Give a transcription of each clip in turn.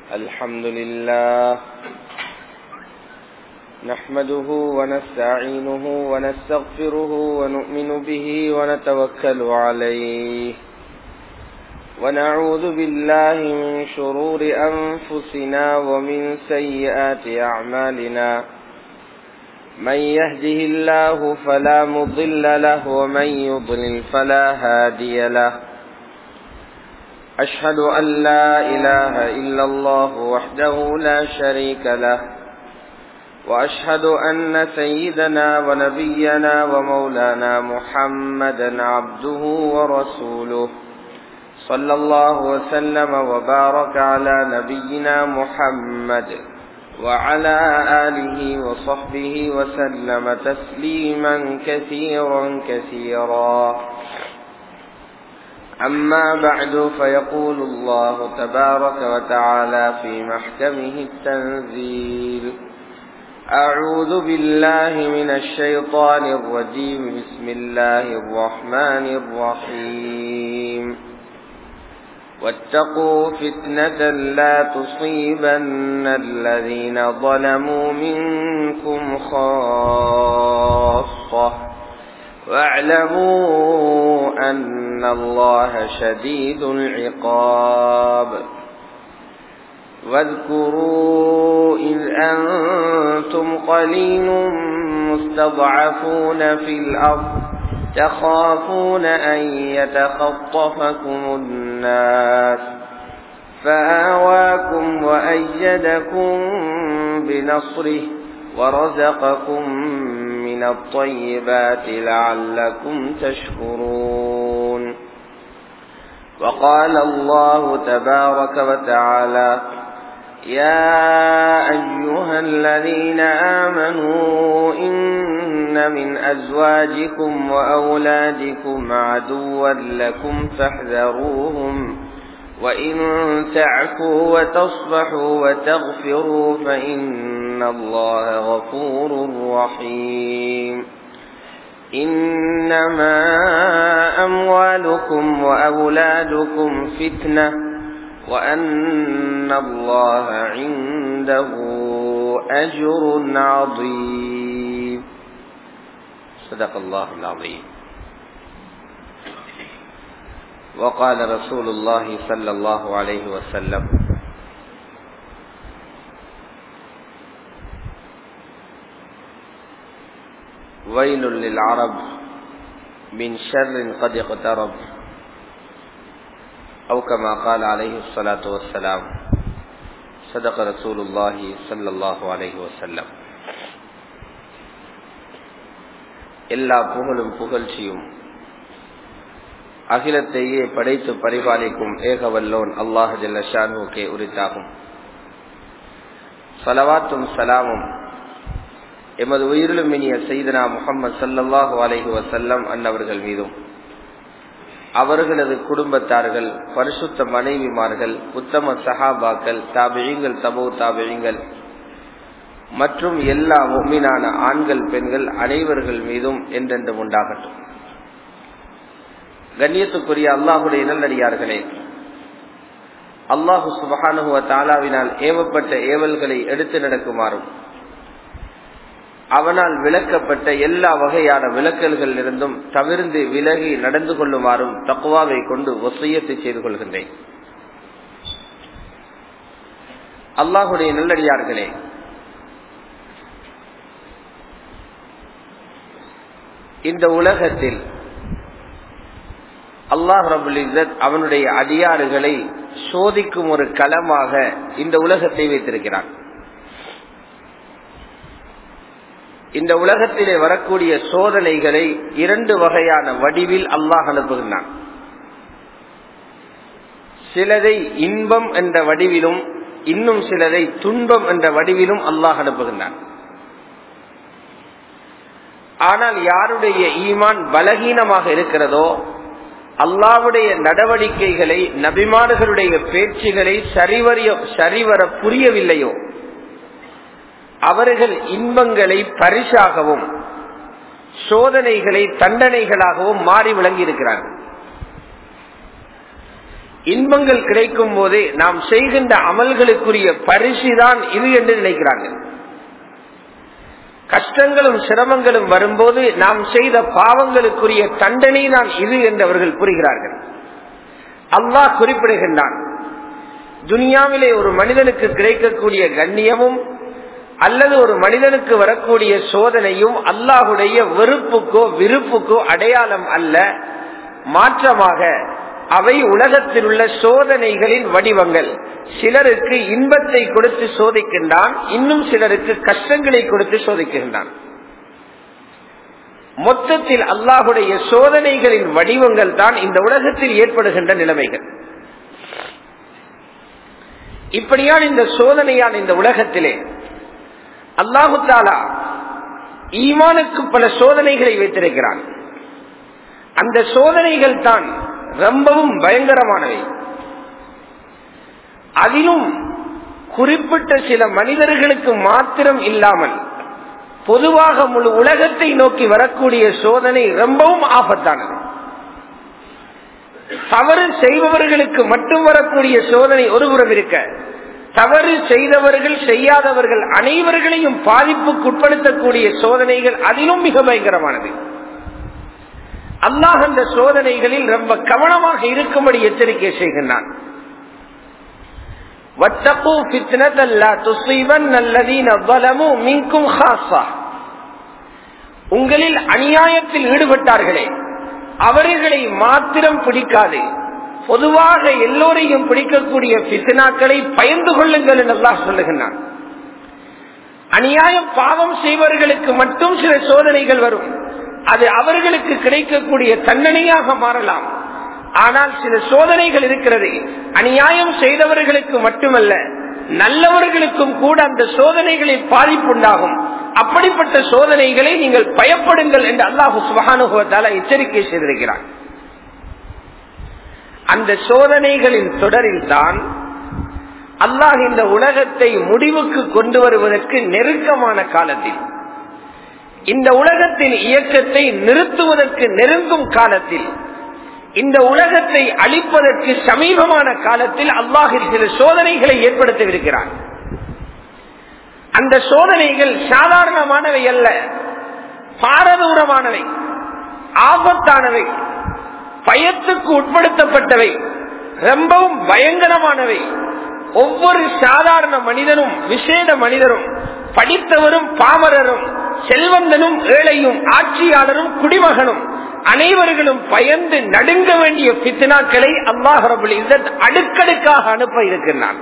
الحمد لله نحمده ونستعينه ونستغفره ونؤمن به ونتوكل عليه ونعوذ بالله من شرور أنفسنا ومن سيئات أعمالنا من يهده الله فلا مضل له ومن يضلل فلا هادي له أشهد أن لا إله إلا الله وحده لا شريك له وأشهد أن سيدنا ونبينا ومولانا محمدا عبده ورسوله صلى الله وسلم وبارك على نبينا محمد وعلى آله وصحبه وسلم تسليما كثيرا كثيرا أما بعد فيقول الله تبارك وتعالى في محكمه التنزيل أعوذ بالله من الشيطان الرجيم بسم الله الرحمن الرحيم واتقوا فتنة لا تصيبن الذين ظلموا منكم خاصة واعلموا أن الله شديد العقاب واذكروا إذ أنتم قليل مستضعفون في الأرض تخافون أن يتخطفكم الناس فآواكم وأيدكم بنصره ورزقكم من الطيبات لعلكم تشكرون وقال الله تبارك وتعالى يا أيها الذين آمنوا إن من أزواجكم وأولادكم عدوا لكم فاحذروهم وإن تعفوا وتصفحوا وتغفروا فإن الله غفور رحيم إنما أموالكم وأولادكم فتنة وأن الله عنده أجر عظيم صدق الله العظيم وقال رسول الله صلى الله عليه وسلم ويل للعرب من شر قد اقترب أو كما قال عليه الصلاة والسلام صدق رسول الله صلى الله عليه وسلم எல்லா புகழும் புகழ்ச்சியும் அகிலத்தையே படைத்து பரிபாலிக்கும் ஏகவல்லோன் அல்லாஹ் ஜல்லஷானுக்கே உரித்தாகும் சலவாத்தும் சலாமும் எமது உயிரிலும் இனிய செய்தனா முகமது சல்லல்லாஹு அலைஹி வசல்லம் அன்னவர்கள் மீதும் அவர்களது குடும்பத்தார்கள் பரிசுத்த மனைவிமார்கள் உத்தம சஹாபாக்கள் தாபிழிங்கள் தபோ தாபிழிங்கள் மற்றும் எல்லா மும்மினான ஆண்கள் பெண்கள் அனைவர்கள் மீதும் என்றென்றும் உண்டாகட்டும் கண்ணியத்துக்குரிய அல்லாஹுடைய நல்லடியார்களே அல்லாஹு சுபஹானுவ தாலாவினால் ஏவப்பட்ட ஏவல்களை எடுத்து நடக்குமாறும் அவனால் விளக்கப்பட்ட எல்லா வகையான விளக்கல்கள் இருந்தும் தவிர்ந்து விலகி நடந்து கொள்ளுமாறும் தக்குவாவை கொண்டு ஒசையத்தை செய்து கொள்கின்றேன் அல்லாஹுடைய நல்லடியார்களே இந்த உலகத்தில் அல்லாஹ் ரபுல் இசத் அவனுடைய அடியாறுகளை சோதிக்கும் ஒரு களமாக இந்த உலகத்தை வைத்திருக்கிறான் இந்த உலகத்திலே வரக்கூடிய சோதனைகளை இரண்டு வகையான வடிவில் அல்லாஹ் அனுப்புகின்றான் சிலதை இன்பம் என்ற வடிவிலும் இன்னும் சிலதை துன்பம் என்ற வடிவிலும் அல்லாஹ் அனுப்புகின்றான் ஆனால் யாருடைய ஈமான் பலகீனமாக இருக்கிறதோ அல்லாவுடைய நடவடிக்கைகளை நபிமார்களுடைய பேச்சுகளை சரிவரிய சரிவர புரியவில்லையோ அவர்கள் இன்பங்களை பரிசாகவும் சோதனைகளை தண்டனைகளாகவும் மாறி விளங்கி இருக்கிறார்கள் இன்பங்கள் கிடைக்கும் போதே நாம் செய்கின்ற அமல்களுக்குரிய பரிசுதான் இது என்று நினைக்கிறார்கள் கஷ்டங்களும் சிரமங்களும் வரும்போது நாம் செய்த பாவங்களுக்குரிய தண்டனை தான் இது என்று அவர்கள் புரிகிறார்கள் அல்லாஹ் குறிப்பிடுகின்றான் துனியாவிலே ஒரு மனிதனுக்கு கிடைக்கக்கூடிய கண்ணியமும் அல்லது ஒரு மனிதனுக்கு வரக்கூடிய சோதனையும் அல்லாஹுடைய வெறுப்புக்கோ விருப்புக்கோ அடையாளம் அல்ல மாற்றமாக அவை உலகத்தில் உள்ள சோதனைகளின் வடிவங்கள் சிலருக்கு இன்பத்தை கொடுத்து சோதிக்கின்றான் இன்னும் சிலருக்கு கஷ்டங்களை கொடுத்து சோதிக்கின்றான் மொத்தத்தில் அல்லாஹுடைய சோதனைகளின் வடிவங்கள் தான் இந்த உலகத்தில் ஏற்படுகின்ற நிலைமைகள் இப்படியான இந்த சோதனையான இந்த உலகத்திலே அல்லாஹு தாலா ஈமானுக்கு பல சோதனைகளை வைத்திருக்கிறான் அந்த சோதனைகள் தான் ரொம்பவும் பயங்கரமானவை அதிலும் குறிப்பிட்ட சில மனிதர்களுக்கு மாத்திரம் இல்லாமல் பொதுவாக முழு உலகத்தை நோக்கி வரக்கூடிய சோதனை ரொம்பவும் ஆபத்தானது தவறு செய்பவர்களுக்கு மட்டும் வரக்கூடிய சோதனை ஒருபுறம் இருக்க தவறு செய்தவர்கள் செய்யாதவர்கள் அனைவர்களையும் பாதிப்புக்கு உட்படுத்தக்கூடிய சோதனைகள் அதிலும் மிக பயங்கரமானது அல்லாஹ் அந்த சோதனைகளில் ரொம்ப கவனமாக இருக்கும்படி எச்சரிக்கை செய்கின்றான் உங்களில் அநியாயத்தில் ஈடுபட்டார்களே அவர்களை மாத்திரம் பிடிக்காது பொதுவாக எல்லோரையும் பிடிக்கக்கூடிய பிசினாக்களை பயந்து கொள்ளுங்கள் என்று அல்லாஹ் சொல்லுகின்றான் அநியாயம் பாவம் செய்வர்களுக்கு மட்டும் சில சோதனைகள் வரும் அது அவர்களுக்கு கிடைக்கக்கூடிய தண்டனையாக மாறலாம் ஆனால் சில சோதனைகள் இருக்கிறது அநியாயம் செய்தவர்களுக்கு மட்டுமல்ல நல்லவர்களுக்கும் கூட அந்த சோதனைகளில் பாதிப்புண்டாகும் அப்படிப்பட்ட சோதனைகளை நீங்கள் பயப்படுங்கள் என்று அல்லாஹு சுபகானுபவத்தால எச்சரிக்கை செய்திருக்கிறார் அந்த சோதனைகளின் தொடரில் தான் அல்லாஹ் இந்த உலகத்தை முடிவுக்கு கொண்டு வருவதற்கு நெருக்கமான காலத்தில் இந்த உலகத்தின் இயக்கத்தை நிறுத்துவதற்கு நெருங்கும் காலத்தில் இந்த உலகத்தை அழிப்பதற்கு சமீபமான காலத்தில் அல்லாஹில் சில சோதனைகளை ஏற்படுத்தவிருக்கிறார் அந்த சோதனைகள் சாதாரணமானவை அல்ல பாரதூரமானவை ஆபத்தானவை பயத்துக்கு உட்படுத்தப்பட்டவை ரொம்பவும் பயங்கரமானவை ஒவ்வொரு சாதாரண மனிதனும் விசேட மனிதரும் படித்தவரும் பாமரரும் செல்வந்தனும் ஏழையும் ஆட்சியாளரும் குடிமகனும் அனைவர்களும் பயந்து நடுங்க வேண்டிய பித்னாக்களை அல்லாஹ் ரபுல் இzzத் அடுக்கடுக்காக அனுப்ப இருக்கின்றான்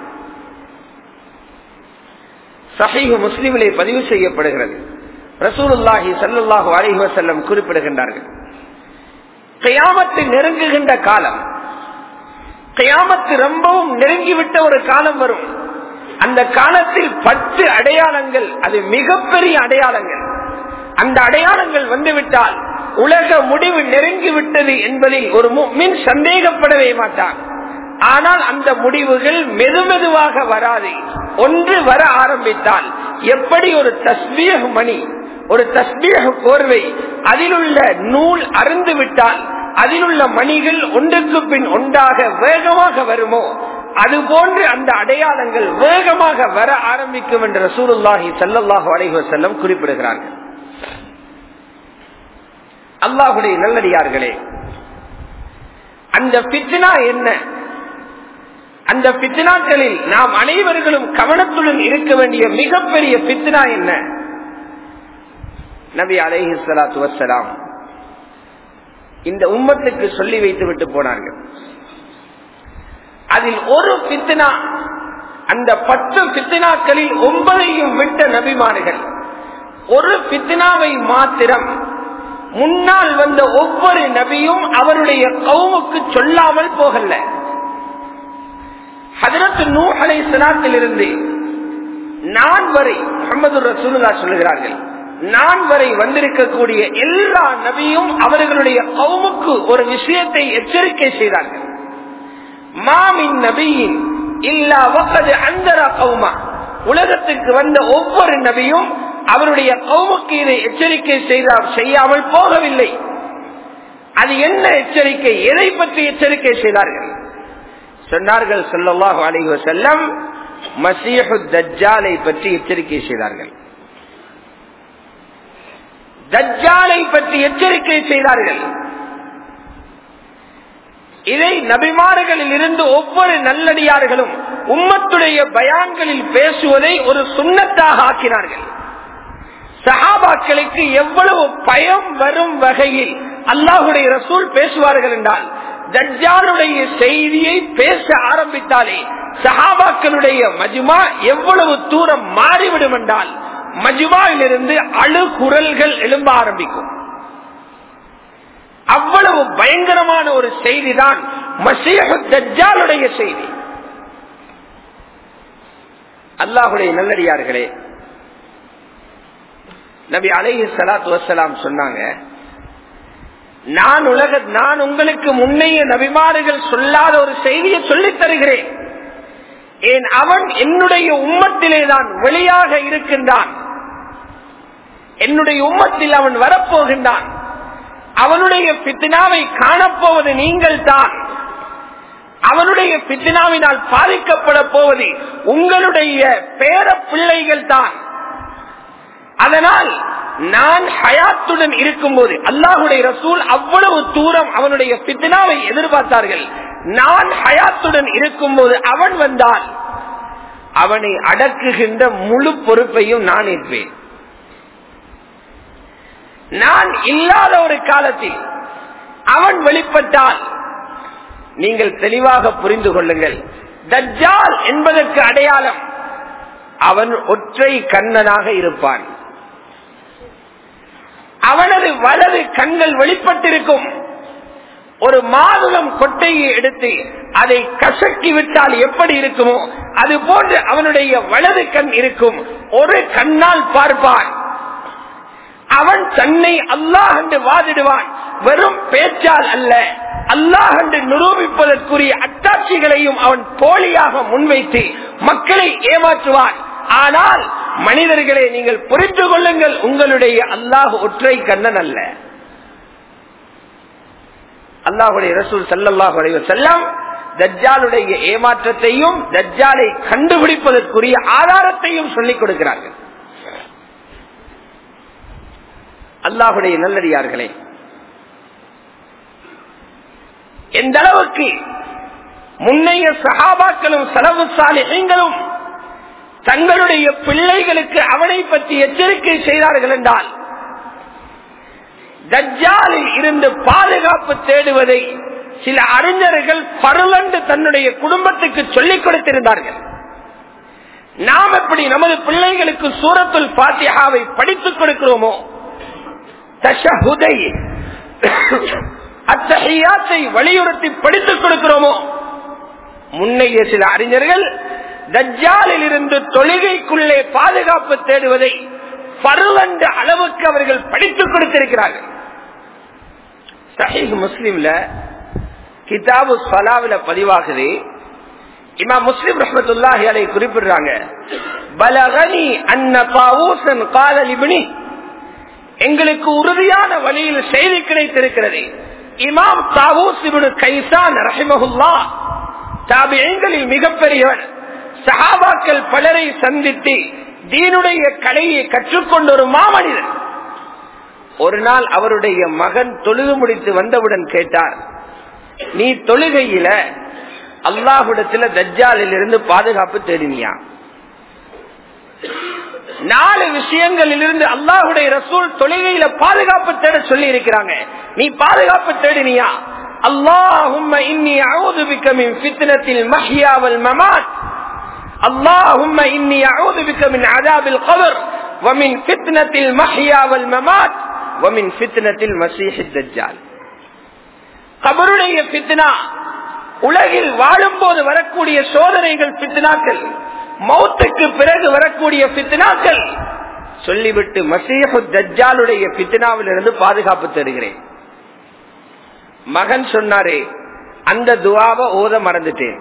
சஹீஹு முஸ்லிமிலே பதிவு செய்யப்படுகிறது ரசூலுல்லாஹி சல்லுல்லாஹு அலைஹி வஸல்லம் குறிப்பிடுகின்றார்கள் கியாமத்து நெருங்குகின்ற காலம் கியாமத்து ரொம்பவும் நெருங்கிவிட்ட ஒரு காலம் வரும் அந்த காலத்தில் பத்து அடையாளங்கள் அது மிகப்பெரிய அடையாளங்கள் அந்த அடையாளங்கள் வந்துவிட்டால் உலக முடிவு நெருங்கிவிட்டது என்பதில் ஒரு மின் சந்தேகப்படவே மாட்டான் ஆனால் அந்த முடிவுகள் மெதுமெதுவாக வராது ஒன்று வர ஆரம்பித்தால் எப்படி ஒரு தஸ்மீக மணி ஒரு தஸ்மீக கோர்வை அதிலுள்ள நூல் அருந்து விட்டால் அதிலுள்ள மணிகள் ஒன்றுக்கு பின் ஒன்றாக வேகமாக வருமோ அது போன்று அந்த அடையாளங்கள் வேகமாக வர ஆரம்பிக்கும் என்று ரசூலுல்லாஹி சல்லாஹு அலைஹி செல்லம் குறிப்பிடுகிறார்கள் அல்லாஹுடைய நல்லடியார்களே அந்த பித்னா என்ன அந்த பித்னாக்களில் நாம் அனைவர்களும் கவனத்துடன் இருக்க வேண்டிய மிகப்பெரிய பித்னா என்ன நபி அலைஹி சலாத்து வசலாம் இந்த உம்மத்துக்கு சொல்லி வைத்து விட்டு போனார்கள் அதில் ஒரு பித்னா அந்த பத்து பித்னாக்களில் ஒன்பதையும் விட்ட நபிமார்கள் ஒரு பித்னாவை மாத்திரம் முன்னால் வந்த ஒவ்வொரு நபியும் அவருடைய கவுமுக்கு சொல்லாமல் போகல ஹதரத்து நூ அலை இருந்து நான் வரை முகமது ரசூலுல்லா சொல்லுகிறார்கள் நான் வரை வந்திருக்கக்கூடிய எல்லா நபியும் அவர்களுடைய கவுமுக்கு ஒரு விஷயத்தை எச்சரிக்கை செய்தார்கள் மாமின் நபியின் இல்லா வக்கது அந்தரா கவுமா உலகத்துக்கு வந்த ஒவ்வொரு நபியும் அவருடைய கவுமுக்கு இதை எச்சரிக்கை செய்தால் செய்யாமல் போகவில்லை அது என்ன எச்சரிக்கை எதை பற்றி எச்சரிக்கை செய்தார்கள் சொன்னார்கள் சொல்லல்லாஹு அலைஹி வஸல்லம் மசீஹு தஜ்ஜாலை பற்றி எச்சரிக்கை செய்தார்கள் தஜ்ஜாலை பற்றி எச்சரிக்கை செய்தார்கள் இதை நபிமார்களில் இருந்து ஒவ்வொரு நல்லடியார்களும் உம்மத்துடைய பயான்களில் பேசுவதை ஒரு சுண்ணத்தாக ஆக்கினார்கள் சஹாபாக்களுக்கு எவ்வளவு பயம் வரும் வகையில் அல்லாஹுடைய ரசூல் பேசுவார்கள் என்றால் தஜ்ஜாலுடைய செய்தியை பேச ஆரம்பித்தாலே சஹாபாக்களுடைய மஜுமா எவ்வளவு தூரம் மாறிவிடும் என்றால் மஜுமாவிலிருந்து அழுகுரல்கள் எழும்ப ஆரம்பிக்கும் அவ்வளவு பயங்கரமான ஒரு செய்திதான் மசீஹு தஜ்ஜாலுடைய செய்தி அல்லாஹுடைய நல்லடியார்களே நபி அலைஹி சலாத்து வசலாம் சொன்னாங்க நான் உலக நான் உங்களுக்கு முன்னைய நபிமாறுகள் சொல்லாத ஒரு செய்தியை சொல்லித் தருகிறேன் ஏன் அவன் என்னுடைய உம்மத்திலே தான் வெளியாக இருக்கின்றான் என்னுடைய உம்மத்தில் அவன் வரப்போகின்றான் அவனுடைய பித்தினாவை காணப்போவது நீங்கள் தான் அவனுடைய பித்தினாவினால் பாதிக்கப்பட போவது உங்களுடைய பேர பிள்ளைகள் தான் அதனால் நான் ஹயாத்துடன் இருக்கும்போது அல்லாஹுடைய ரசூல் அவ்வளவு தூரம் அவனுடைய பித்னாவை எதிர்பார்த்தார்கள் நான் ஹயாத்துடன் இருக்கும்போது அவன் வந்தால் அவனை அடக்குகின்ற முழு பொறுப்பையும் நான் ஏற்பேன் நான் இல்லாத ஒரு காலத்தில் அவன் வெளிப்பட்டால் நீங்கள் தெளிவாக புரிந்து கொள்ளுங்கள் தஜ்ஜால் என்பதற்கு அடையாளம் அவன் ஒற்றை கண்ணனாக இருப்பான் அவனது வலது கண்கள் வெளிப்பட்டிருக்கும் ஒரு மாதுளம் கொட்டையை எடுத்து அதை கசக்கி விட்டால் எப்படி இருக்குமோ அது போன்று அவனுடைய வலது கண் இருக்கும் ஒரு கண்ணால் பார்ப்பான் அவன் தன்னை அல்லாஹ் என்று வாதிடுவான் வெறும் பேச்சால் அல்ல அல்லாஹ் என்று நிரூபிப்பதற்குரிய அத்தாட்சிகளையும் அவன் போலியாக முன்வைத்து மக்களை ஏமாற்றுவான் ஆனால் மனிதர்களே நீங்கள் புரிந்து கொள்ளுங்கள் உங்களுடைய அல்லாஹ் ஒற்றை கண்ணன் அல்ல அல்லாஹுடைய ரசூல் சல்லாஹுடைய செல்லம் தஜ்ஜாலுடைய ஏமாற்றத்தையும் தஜ்ஜாலை கண்டுபிடிப்பதற்குரிய ஆதாரத்தையும் சொல்லிக் கொடுக்கிறார்கள் அல்லாஹுடைய நல்லடியார்களே எந்த அளவுக்கு முன்னைய சகாபாக்களும் செலவு சாலைகளும் தங்களுடைய பிள்ளைகளுக்கு அவனை பற்றி எச்சரிக்கை செய்தார்கள் என்றால் தஜ்ஜாலில் இருந்து பாதுகாப்பு தேடுவதை சில அறிஞர்கள் பருளண்டு தன்னுடைய குடும்பத்துக்கு சொல்லிக் கொடுத்திருந்தார்கள் நாம் எப்படி நமது பிள்ளைகளுக்கு சூரத்துல் பாத்தியாவை படித்துக் கொடுக்கிறோமோ தஷஹுதை அத்தகையாத்தை வலியுறுத்தி படித்துக் கொடுக்கிறோமோ முன்னைய சில அறிஞர்கள் தஜ்ஜாலில் இருந்து தொழுகைக்குள்ளே பாதுகாப்பு தேடுவதை பருவண்ட அளவுக்கு அவர்கள் படித்துக் கொடுத்திருக்கிறார்கள் சஹீஹ் முஸ்லீம்ல கிதாபு சலாவில பதிவாகுது இமா முஸ்லிம் ரஹமத்துல்லாஹி அதை குறிப்பிடுறாங்க பலகனி அன்ன பாவூசன் கால லிபினி எங்களுக்கு உறுதியான வழியில் செய்தி கிடைத்திருக்கிறது இமாம் தாவூஸ் இப்னு கைசான் ரஹிமஹுல்லா தாபியங்களில் மிகப்பெரியவர் சஹாபாக்கள் பலரை சந்தித்து தீனுடைய கலையை கற்றுக்கொண்ட ஒரு மாமனிதன் ஒரு நாள் அவருடைய மகன் தொழுது முடித்து வந்தவுடன் கேட்டார் நீ தொழுகையில அல்லாஹுடத்துல தஜ்ஜாலில் இருந்து பாதுகாப்பு தேடினியா நாலு விஷயங்களில் இருந்து அல்லாஹுடைய ரசூல் தொழுகையில பாதுகாப்பு தேட சொல்லி இருக்கிறாங்க நீ பாதுகாப்பு தேடினியா அல்லாஹும் இன்னி அவுது பிக்கமின் ஃபித்னத்தில் மஹியாவல் மமாத் اللهم إني أعوذ بك من عذاب القبر ومن فتنة المحيا والممات ومن فتنة المسيح الدجال கபருடைய பித்னா உலகில் வாழும் போது வரக்கூடிய சோதனைகள் பித்னாக்கள் மௌத்துக்கு பிறகு வரக்கூடிய பித்னாக்கள் சொல்லிவிட்டு மசீஹு தஜ்ஜாலுடைய பித்னாவில் இருந்து பாதுகாப்பு தருகிறேன் மகன் சொன்னாரே அந்த துவாவை ஓத மறந்துட்டேன்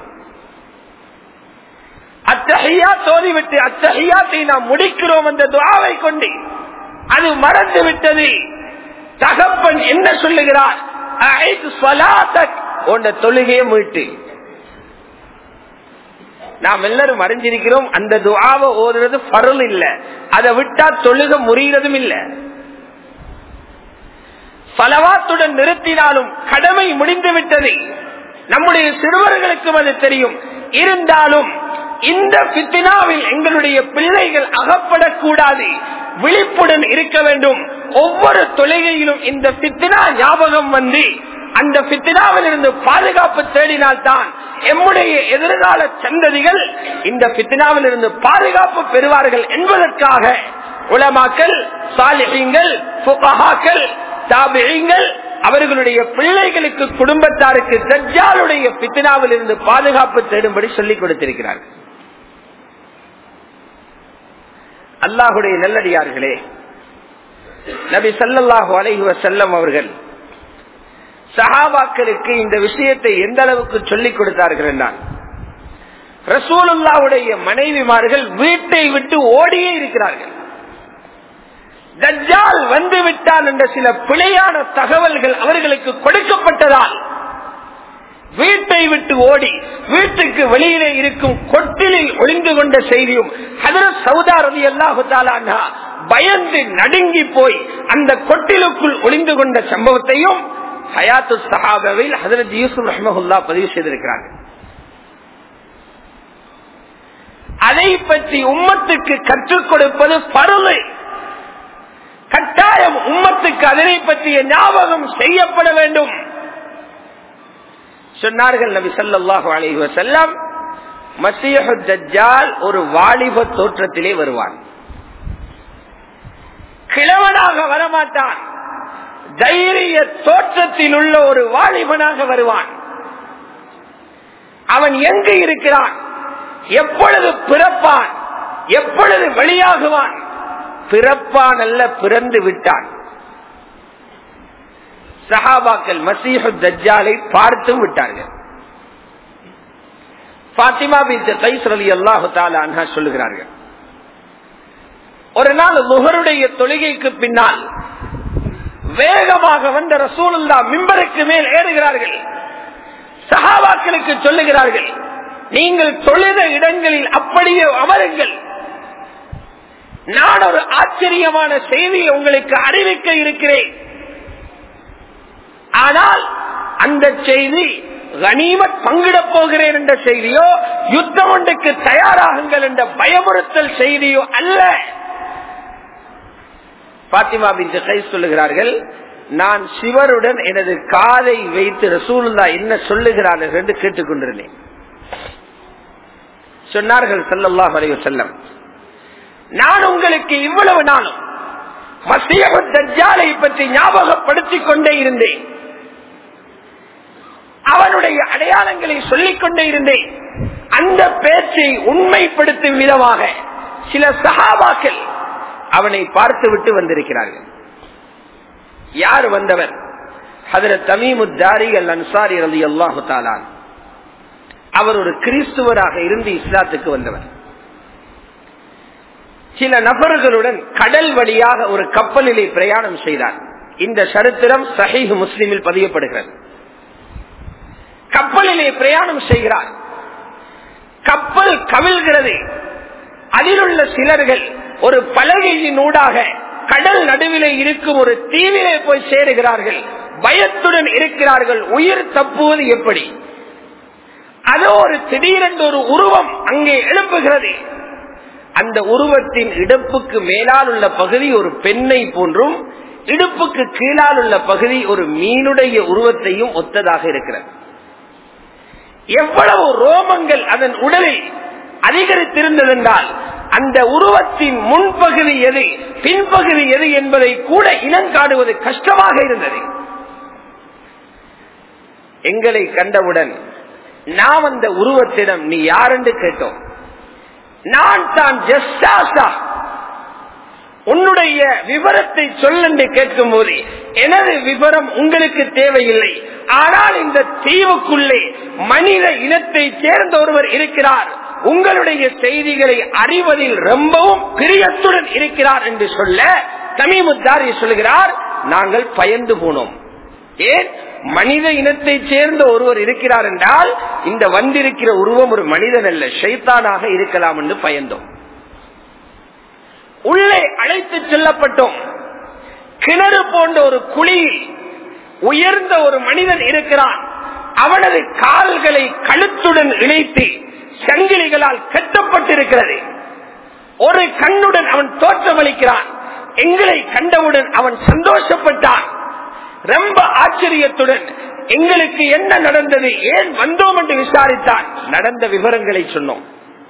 அத்தகையா தோதிவிட்டு அத்தகையாத்தை நாம் முடிக்கிறோம் அந்த துவாவை கொண்டு அது மறந்து விட்டது தகப்பன் என்ன சொல்லுகிறார் உண்ட தொழுகையை மீட்டு நாம் எல்லாரும் அறிஞ்சிருக்கிறோம் அந்த துவாவை ஓதுறது பருள் இல்ல அதை விட்டா தொழுக முறியறதும் இல்ல பலவாத்துடன் நிறுத்தினாலும் கடமை முடிந்து விட்டது நம்முடைய சிறுவர்களுக்கும் அது தெரியும் இருந்தாலும் இந்த பித்தினாவில் எங்களுடைய பிள்ளைகள் அகப்படக்கூடாது விழிப்புடன் இருக்க வேண்டும் ஒவ்வொரு தொழுகையிலும் இந்த பித்தினா ஞாபகம் வந்து அந்த பித்தினாவில் இருந்து பாதுகாப்பு தேடினால்தான் எம்முடைய எதிர்கால சந்ததிகள் இந்த பித்தினாவில் இருந்து பாதுகாப்பு பெறுவார்கள் என்பதற்காக உலமாக்கள் சாலிகள் புகஹாக்கள் தாபிகள் அவர்களுடைய பிள்ளைகளுக்கு குடும்பத்தாருக்கு தஜ்ஜாலுடைய பித்தினாவில் இருந்து பாதுகாப்பு தேடும்படி சொல்லிக் கொடுத்திருக்கிறார்கள் அல்லாஹுடைய நல்லடியார்களே நபி சல்லாஹூ அலைஹி வசல்லம் அவர்கள் சஹாபாக்களுக்கு இந்த விஷயத்தை எந்த அளவுக்கு சொல்லிக் கொடுத்தார்கள் என்றால் ரசூலுல்லாவுடைய மனைவிமார்கள் வீட்டை விட்டு ஓடியே இருக்கிறார்கள் தஜ்ஜால் வந்து விட்டான் என்ற சில பிழையான தகவல்கள் அவர்களுக்கு கொடுக்கப்பட்டதால் வீட்டை விட்டு ஓடி வீட்டுக்கு வெளியிலே இருக்கும் கொட்டிலில் ஒளிந்து கொண்ட செய்தியும் ஹதரத் சவுதா ரவி அல்லாஹு பயந்து நடுங்கி போய் அந்த கொட்டிலுக்குள் ஒளிந்து கொண்ட சம்பவத்தையும் ஹயாத்து சஹாபாவில் ஹதரத் யூசுப் ரஹமஹுல்லா பதிவு செய்திருக்கிறார்கள் அதை பற்றி உம்மத்துக்கு கற்றுக் கொடுப்பது பருளை கட்டாயம் உம்மத்துக்கு அதனை பற்றிய ஞாபகம் செய்யப்பட வேண்டும் சொன்னார்கள் நபி சல்லாஹு அலஹி வசல்லம் மசீஹு தஜ்ஜால் ஒரு வாலிப தோற்றத்திலே வருவான் கிழவனாக வரமாட்டான் தைரிய தோற்றத்தில் உள்ள ஒரு வாலிபனாக வருவான் அவன் எங்கு இருக்கிறான் எப்பொழுது பிறப்பான் எப்பொழுது வெளியாகுவான் பிறப்பான் அல்ல பிறந்து விட்டான் சஹாபாக்கள் மசீஹு தஜ்ஜாலை பார்த்தும் விட்டார்கள் பாத்திமா பின் கைஸ் அலி அல்லாஹு தாலா சொல்லுகிறார்கள் ஒரு நாள் முகருடைய தொழுகைக்கு பின்னால் வேகமாக வந்த ரசூலுல்லா மிம்பருக்கு மேல் ஏறுகிறார்கள் சஹாபாக்களுக்கு சொல்லுகிறார்கள் நீங்கள் தொழுத இடங்களில் அப்படியே அமருங்கள் நான் ஒரு ஆச்சரியமான செய்தியை உங்களுக்கு அறிவிக்க இருக்கிறேன் ஆனால் அந்த செய்தி கனிமத் பங்கிடப் போகிறேன் என்ற செய்தியோ யுத்தம் ஒன்றுக்கு தயாராகுங்கள் என்ற பயமுறுத்தல் செய்தியோ அல்ல பாத்திமா பின் கை சொல்லுகிறார்கள் நான் சிவருடன் எனது காதை வைத்து ரசூலுல்லா என்ன சொல்லுகிறார்கள் என்று கேட்டுக்கொண்டிருந்தேன் சொன்னார்கள் சல்லல்லாஹ் அலைஹி செல்லம் நான் உங்களுக்கு இவ்வளவு நாளும் மத்திய தஜ்ஜாலை பற்றி ஞாபகப்படுத்திக் கொண்டே இருந்தேன் அவனுடைய அடையாளங்களை சொல்லிக் கொண்டே இருந்தேன் அந்த பேச்சை உண்மைப்படுத்தும் விதமாக சில சகாபாக்கள் அவனை பார்த்து விட்டு வந்திருக்கிறார்கள் யார் வந்தவர் அதில் தமீமுத்தாரி அல் அன்சாரி அலி அல்லாஹு தாலான் அவர் ஒரு கிறிஸ்துவராக இருந்து இஸ்லாத்துக்கு வந்தவர் சில நபர்களுடன் கடல் வழியாக ஒரு கப்பலிலே பிரயாணம் செய்தார் இந்த சரித்திரம் சஹீஹ் முஸ்லிமில் பதியப்படுகிறது கப்பலிலே பிரயாணம் செய்கிறார் கப்பல் கவிழ்கிறது அதில் உள்ள சிலர்கள் ஒரு பலகையின் ஊடாக கடல் நடுவிலே இருக்கும் ஒரு தீவிலே போய் சேருகிறார்கள் பயத்துடன் இருக்கிறார்கள் உயிர் தப்புவது எப்படி அதோ ஒரு திடீரென்று ஒரு உருவம் அங்கே எழுப்புகிறது அந்த உருவத்தின் இடுப்புக்கு மேலால் உள்ள பகுதி ஒரு பெண்ணை போன்றும் இடுப்புக்கு கீழால் உள்ள பகுதி ஒரு மீனுடைய உருவத்தையும் ஒத்ததாக இருக்கிறது எவ்வளவு ரோமங்கள் அதன் உடலில் அதிகரித்திருந்ததென்றால் அந்த உருவத்தின் முன்பகுதி எது பின்பகுதி எது என்பதை கூட இனங்காடுவது கஷ்டமாக இருந்தது எங்களை கண்டவுடன் நாம் அந்த உருவத்திடம் நீ யாரென்று கேட்டோம் நான் தான் ஜஸ்டாசா உன்னுடைய விவரத்தை சொல்லென்று கேட்கும் போது எனது விவரம் உங்களுக்கு தேவையில்லை ஆனால் இந்த தீவுக்குள்ளே மனித இனத்தை சேர்ந்த ஒருவர் இருக்கிறார் உங்களுடைய செய்திகளை அறிவதில் ரொம்பவும் பிரியத்துடன் இருக்கிறார் என்று சொல்ல தமிமுத்தாரி சொல்கிறார் நாங்கள் பயந்து போனோம் ஏன் மனித இனத்தை சேர்ந்த ஒருவர் இருக்கிறார் என்றால் இந்த வந்திருக்கிற உருவம் ஒரு மனிதன் அல்ல ஷைத்தானாக இருக்கலாம் என்று பயந்தோம் உள்ளே அழைத்து செல்லப்பட்டோம் கிணறு போன்ற ஒரு குழியில் உயர்ந்த ஒரு மனிதன் இருக்கிறான் அவனது கால்களை கழுத்துடன் இணைத்து சங்கிலிகளால் கட்டப்பட்டிருக்கிறது ஒரு கண்ணுடன் அவன் தோற்றமளிக்கிறான் எங்களை கண்டவுடன் அவன் சந்தோஷப்பட்டான் ரொம்ப ஆச்சரியத்துடன் எங்களுக்கு என்ன நடந்தது ஏன் வந்தோம் என்று விசாரித்தான் நடந்த விவரங்களை சொன்னோம்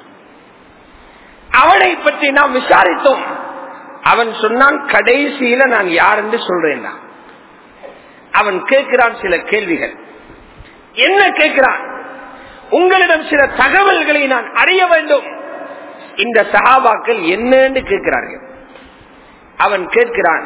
அவனை பற்றி நாம் விசாரித்தோம் அவன் சொன்னான் கடைசியில நான் யார் என்று சொல்றேன் அவன் கேட்கிறான் சில கேள்விகள் என்ன கேட்கிறான் உங்களிடம் சில தகவல்களை நான் அறிய வேண்டும் இந்த சகாபாக்கள் என்னன்னு கேட்கிறார்கள் அவன் கேட்கிறான்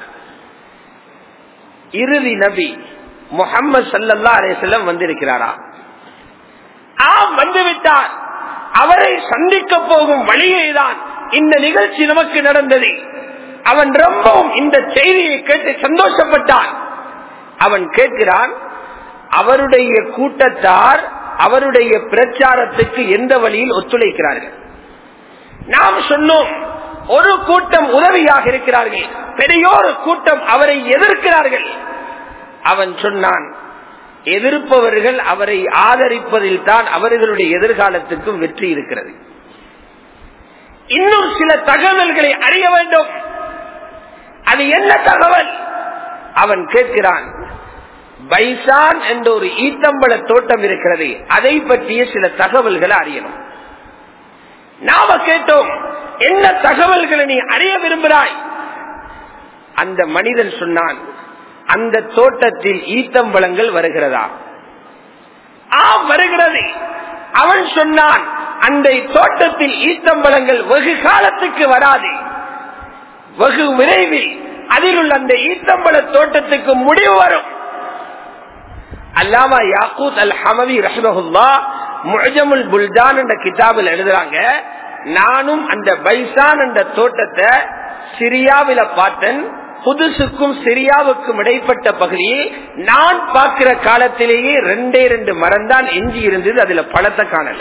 இறுதி நபி முகம்மது சல்லல்லா அலேசல்லம் வந்திருக்கிறாரா ஆம் வந்துவிட்டார் அவரை சந்திக்க போகும் வழியே தான் இந்த நிகழ்ச்சி நமக்கு நடந்தது அவன் ரொம்பவும் இந்த செய்தியை கேட்டு சந்தோஷப்பட்டான் அவன் கேட்கிறான் அவருடைய கூட்டத்தார் அவருடைய பிரச்சாரத்துக்கு எந்த வழியில் ஒத்துழைக்கிறார்கள் நாம் சொன்னோம் ஒரு கூட்டம் உதவியாக இருக்கிறார்கள் பெரியோரு கூட்டம் அவரை எதிர்க்கிறார்கள் அவன் சொன்னான் எதிர்ப்பவர்கள் அவரை ஆதரிப்பதில் தான் அவர்களுடைய எதிர்காலத்துக்கும் வெற்றி இருக்கிறது இன்னும் சில தகவல்களை அறிய வேண்டும் அது என்ன தகவல் அவன் கேட்கிறான் பைசான் என்ற ஒரு ஈத்தம்பள தோட்டம் இருக்கிறது அதை பற்றிய சில தகவல்களை அறியணும் நாம கேட்டோம் என்ன தகவல்களை நீ அறிய விரும்புகிறாய் அந்த மனிதன் சொன்னான் அந்த தோட்டத்தில் ஈத்தம்பழங்கள் வருகிறதா ஆம் வருகிறது அவன் சொன்னான் அந்த தோட்டத்தில் ஈத்தம்பழங்கள் வெகு காலத்துக்கு வராது வெகு விரைவில் அதில் உள்ள அந்த ஈத்தம்பழ தோட்டத்துக்கு முடிவு வரும் அல்லாமா யாக்கூத் அல் ஹமவி ரஹ்மஹுல்லா முஜமுல் புல்தான் என்ற கிதாபில் எழுதுறாங்க நானும் அந்த பைசான் என்ற தோட்டத்தை சிரியாவில பார்த்தேன் புதுசுக்கும் சிரியாவுக்கும் இடைப்பட்ட பகுதியில் நான் பார்க்கிற காலத்திலேயே ரெண்டே ரெண்டு மரம் தான் எஞ்சி இருந்தது அதுல பழத்தை காணல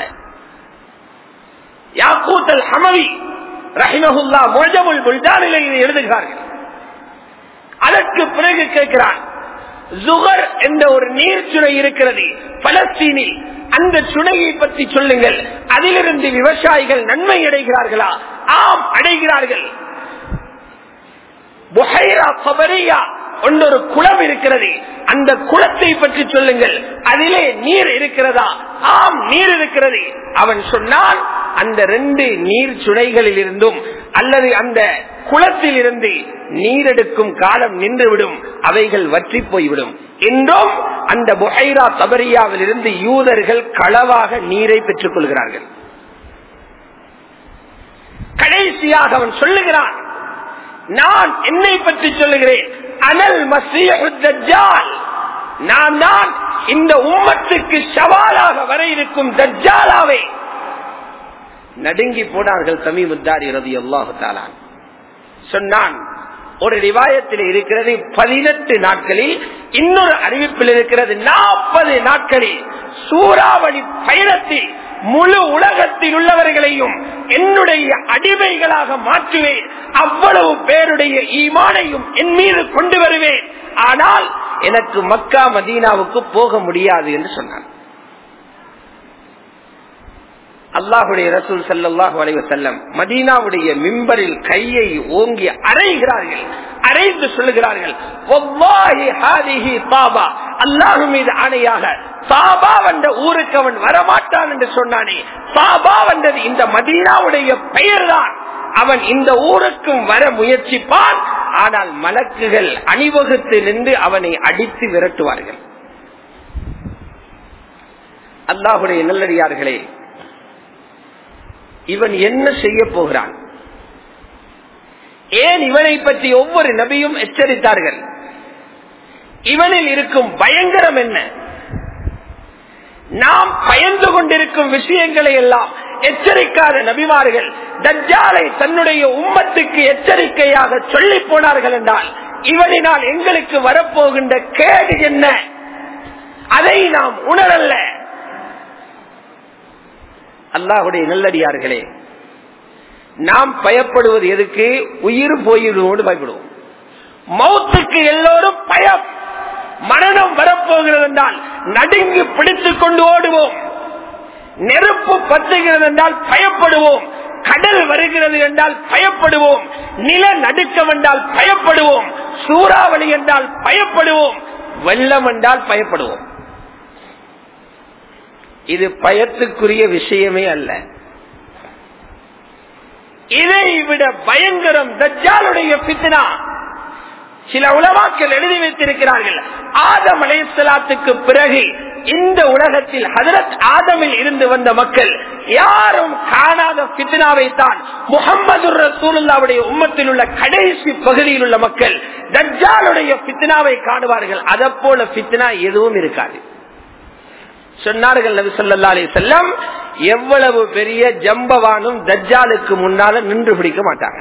யாக்கூத் அல் ஹமவி ரஹிமஹுல்லா மொஜமுல் புல்தானில் எழுதுகிறார்கள் அதற்கு பிறகு கேட்கிறான் ஜுகர் என்ற ஒரு நீர் சுனை இருக்கிறது பலஸ்தீனில் அந்த சுனையை பற்றி சொல்லுங்கள் அதிலிருந்து விவசாயிகள் நன்மை அடைகிறார்களா ஆம் அடைகிறார்கள் புஹைரா சபரியா ஒன்றொரு குளம் இருக்கிறது அந்த குளத்தை பற்றி சொல்லுங்கள் அதிலே நீர் இருக்கிறதா ஆம் நீர் இருக்கிறது அவன் சொன்னான் அந்த ரெண்டு நீர் சுனைகளில் இருந்தும் அல்லது அந்த குளத்தில் இருந்து நீரெடுக்கும் காலம் நின்றுவிடும் அவைகள் வற்றி போய்விடும் என்றும் அந்த புஹைரா தபரியாவில் இருந்து யூதர்கள் களவாக நீரை பெற்றுக் கொள்கிறார்கள் கடைசியாக அவன் சொல்லுகிறான் நான் என்னை பற்றி சொல்லுகிறேன் அனல் மசீஹால் நான் தான் இந்த உம்மத்துக்கு சவாலாக வர இருக்கும் தஜ்ஜாலாவே நடுங்கி போனார்கள் தமிமுத்தாரி ரதி அல்லாஹு சொன்னான் ஒரு ரிவாயத்தில் இருக்கிறது பதினெட்டு நாட்களில் இன்னொரு அறிவிப்பில் இருக்கிறது நாற்பது நாட்களில் சூறாவளி பயணத்தில் முழு உலகத்தில் உள்ளவர்களையும் என்னுடைய அடிமைகளாக மாற்றுவேன் அவ்வளவு பேருடைய ஈமானையும் என் மீது கொண்டு வருவேன் ஆனால் எனக்கு மக்கா மதீனாவுக்கு போக முடியாது என்று சொன்னான் அல்லாஹுடைய ரசூல் சல்லாஹூ அலைவ செல்லம் மதீனாவுடைய மிம்பரில் கையை ஓங்கி அறைகிறார்கள் அறைந்து சொல்லுகிறார்கள் அல்லாஹு மீது ஆணையாக சாபா வந்த ஊருக்கு அவன் வரமாட்டான் என்று சொன்னானே சாபா வந்தது இந்த மதீனாவுடைய பெயர் தான் அவன் இந்த ஊருக்கும் வர முயற்சிப்பான் ஆனால் மலக்குகள் அணிவகுத்து நின்று அவனை அடித்து விரட்டுவார்கள் அல்லாஹுடைய நல்லடியார்களே இவன் என்ன செய்ய போகிறான் ஏன் இவனை பற்றி ஒவ்வொரு நபியும் எச்சரித்தார்கள் இவனில் இருக்கும் பயங்கரம் என்ன நாம் பயந்து கொண்டிருக்கும் விஷயங்களை எல்லாம் எச்சரிக்காத நபிமார்கள் தஜ்ஜாலை தன்னுடைய உம்மத்துக்கு எச்சரிக்கையாக சொல்லி போனார்கள் என்றால் இவனினால் எங்களுக்கு வரப்போகின்ற கேடு என்ன அதை நாம் உணரல்ல அல்லாஹுடைய நல்லடியார்களே நாம் பயப்படுவது எதுக்கு உயிர் போயிடுவோடு பயப்படுவோம் மௌத்துக்கு எல்லோரும் பயம் மரணம் வரப்போகிறது என்றால் நடுங்கி பிடித்துக் கொண்டு ஓடுவோம் நெருப்பு பத்துகிறது என்றால் பயப்படுவோம் கடல் வருகிறது என்றால் பயப்படுவோம் நில நடுக்கம் என்றால் பயப்படுவோம் சூறாவளி என்றால் பயப்படுவோம் வெள்ளம் என்றால் பயப்படுவோம் இது பயத்துக்குரிய விஷயமே அல்ல இதை விட பயங்கரம் தஜ்ஜாலுடைய பித்னா சில உலமாக்கள் எழுதி வைத்திருக்கிறார்கள் ஆதம் அலைசலாத்துக்கு பிறகு இந்த உலகத்தில் ஹதரத் ஆதமில் இருந்து வந்த மக்கள் யாரும் காணாத பித்னாவை தான் முகமது ரசூலுல்லாவுடைய உம்மத்தில் உள்ள கடைசி பகுதியில் உள்ள மக்கள் தஜ்ஜாலுடைய பித்னாவை காணுவார்கள் அதை போல பித்னா எதுவும் இருக்காது சொன்னார்கள் நபி சொல்லா அலி செல்லம் எவ்வளவு பெரிய ஜம்பவானும் தஜ்ஜாலுக்கு முன்னால நின்று பிடிக்க மாட்டாங்க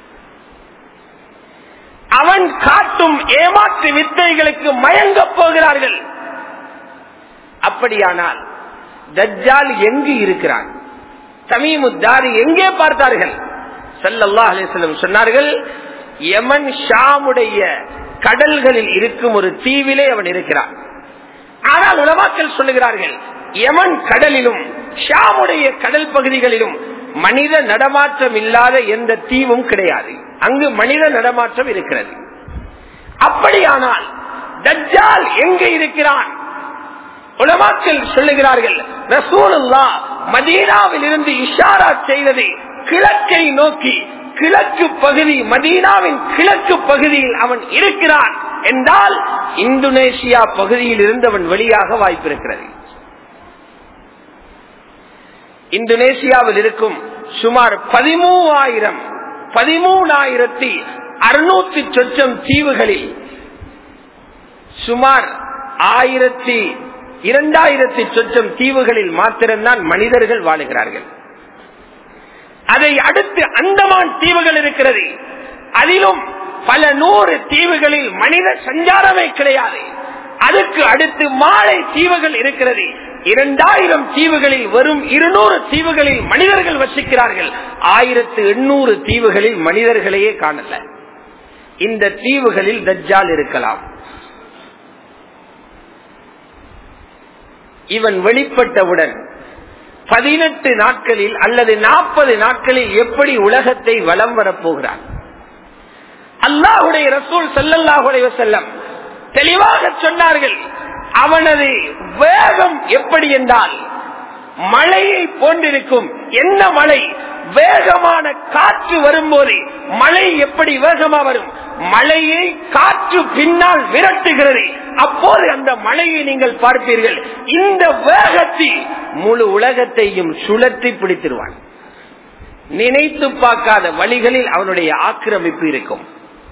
அவன் காட்டும் ஏமாற்று வித்தைகளுக்கு மயங்க போகிறார்கள் அப்படியானால் தஜ்ஜால் எங்கு இருக்கிறான் தமிமுத்தாரி எங்கே பார்த்தார்கள் சல்லல்லா அலிஸ்லம் சொன்னார்கள் யமன் ஷாமுடைய கடல்களில் இருக்கும் ஒரு தீவிலே அவன் இருக்கிறான் ஆனால் உலமாக்கள் சொல்லுகிறார்கள் யமன் கடலிலும் ஷாமுடைய கடல் பகுதிகளிலும் மனித நடமாற்றம் இல்லாத எந்த தீவும் கிடையாது அங்கு மனித நடமாற்றம் இருக்கிறது அப்படியானால் தஜ்ஜால் எங்கே இருக்கிறான் உலமாக்கள் சொல்லுகிறார்கள் ரசூலுல்லா மதீனாவில் இருந்து இஷாரா செய்தது கிழக்கை நோக்கி கிழக்கு பகுதி மதீனாவின் கிழக்கு பகுதியில் அவன் இருக்கிறான் என்றால் இந்தோனேஷியா பகுதியில் இருந்து அவன் வெளியாக வாய்ப்பிருக்கிறது இந்தோனேசியாவில் இருக்கும் சுமார் பதிமூவாயிரம் பதிமூணாயிரத்தி அறுநூத்தி சொச்சம் தீவுகளில் சுமார் ஆயிரத்தி இரண்டாயிரத்தி சொச்சம் தீவுகளில் மாத்திரம்தான் மனிதர்கள் வாழுகிறார்கள் அதை அடுத்து அந்தமான் தீவுகள் இருக்கிறது அதிலும் பல நூறு தீவுகளில் மனித சஞ்சாரமே கிடையாது அதுக்கு அடுத்து மாலை தீவுகள் இருக்கிறது இரண்டாயிரம் தீவுகளில் வரும் இருநூறு தீவுகளில் மனிதர்கள் வசிக்கிறார்கள் ஆயிரத்து எண்ணூறு தீவுகளில் மனிதர்களையே காணல இந்த தீவுகளில் தஜ்ஜால் இருக்கலாம் இவன் வெளிப்பட்டவுடன் பதினெட்டு நாட்களில் அல்லது நாற்பது நாட்களில் எப்படி உலகத்தை வலம் வரப்போகிறான் அல்லாஹுடைய ரசூல் செல்லல்லாஹுடைய செல்லம் தெளிவாக சொன்னார்கள் அவனது வேகம் எப்படி என்றால் மழையை போன்றிருக்கும் என்ன மழை வேகமான காற்று வரும்போது மழை எப்படி வேகமா வரும் மழையை காற்று பின்னால் விரட்டுகிறது அப்போது அந்த மழையை நீங்கள் பார்ப்பீர்கள் இந்த வேகத்தில் முழு உலகத்தையும் சுழற்றி பிடித்திருவான் நினைத்து பார்க்காத வழிகளில் அவனுடைய ஆக்கிரமிப்பு இருக்கும்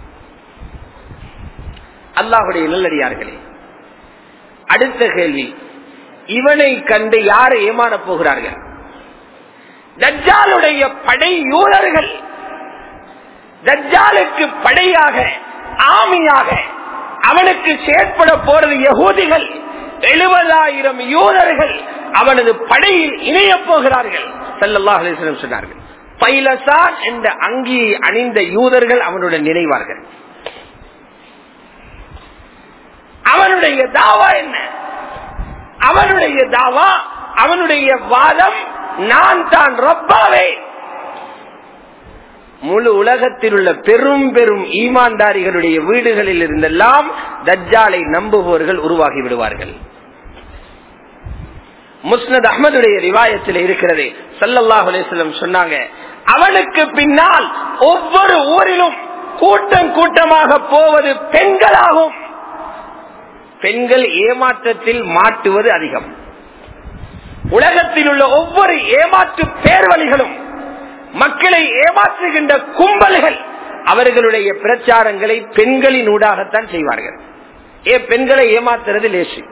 அல்லாஹுடைய நல்லடியார்களே அடுத்த கேள்வி இவனை கண்டு யாரை ஏமான போகிறார்கள் தஜ்ஜாலுடைய படை யூதர்கள் தஜ்ஜாலுக்கு படையாக ஆமியாக அவனுக்கு செயற்பட போறது யகூதிகள் எழுபதாயிரம் யூதர்கள் அவனது படையில் இணைய போகிறார்கள் சல்லல்லா அலிஸ்லம் சொன்னார்கள் பைலசான் என்ற அங்கியை அணிந்த யூதர்கள் அவனுடன் நினைவார்கள் அவனுடைய தாவா என்ன அவனுடைய தாவா அவனுடைய வாதம் நான் தான் ரொப்பாவே முழு உலகத்தில் உள்ள பெரும் பெரும் ஈமான்தாரிகளுடைய வீடுகளில் இருந்தெல்லாம் தஜ்ஜாலை நம்புபவர்கள் உருவாகி விடுவார்கள் முஸ்னத் அஹமதுடைய ரிவாயத்தில் இருக்கிறது சல்லல்லாஹ் அலிஸ்லம் சொன்னாங்க அவனுக்கு பின்னால் ஒவ்வொரு ஊரிலும் கூட்டம் கூட்டமாக போவது பெண்களாகும் பெண்கள் ஏமாற்றத்தில் மாட்டுவது அதிகம் உலகத்தில் உள்ள ஒவ்வொரு ஏமாற்று பேர்வழிகளும் மக்களை ஏமாற்றுகின்ற கும்பல்கள் அவர்களுடைய பிரச்சாரங்களை பெண்களின் ஊடாகத்தான் செய்வார்கள் ஏ பெண்களை ஏமாத்துறது லேசு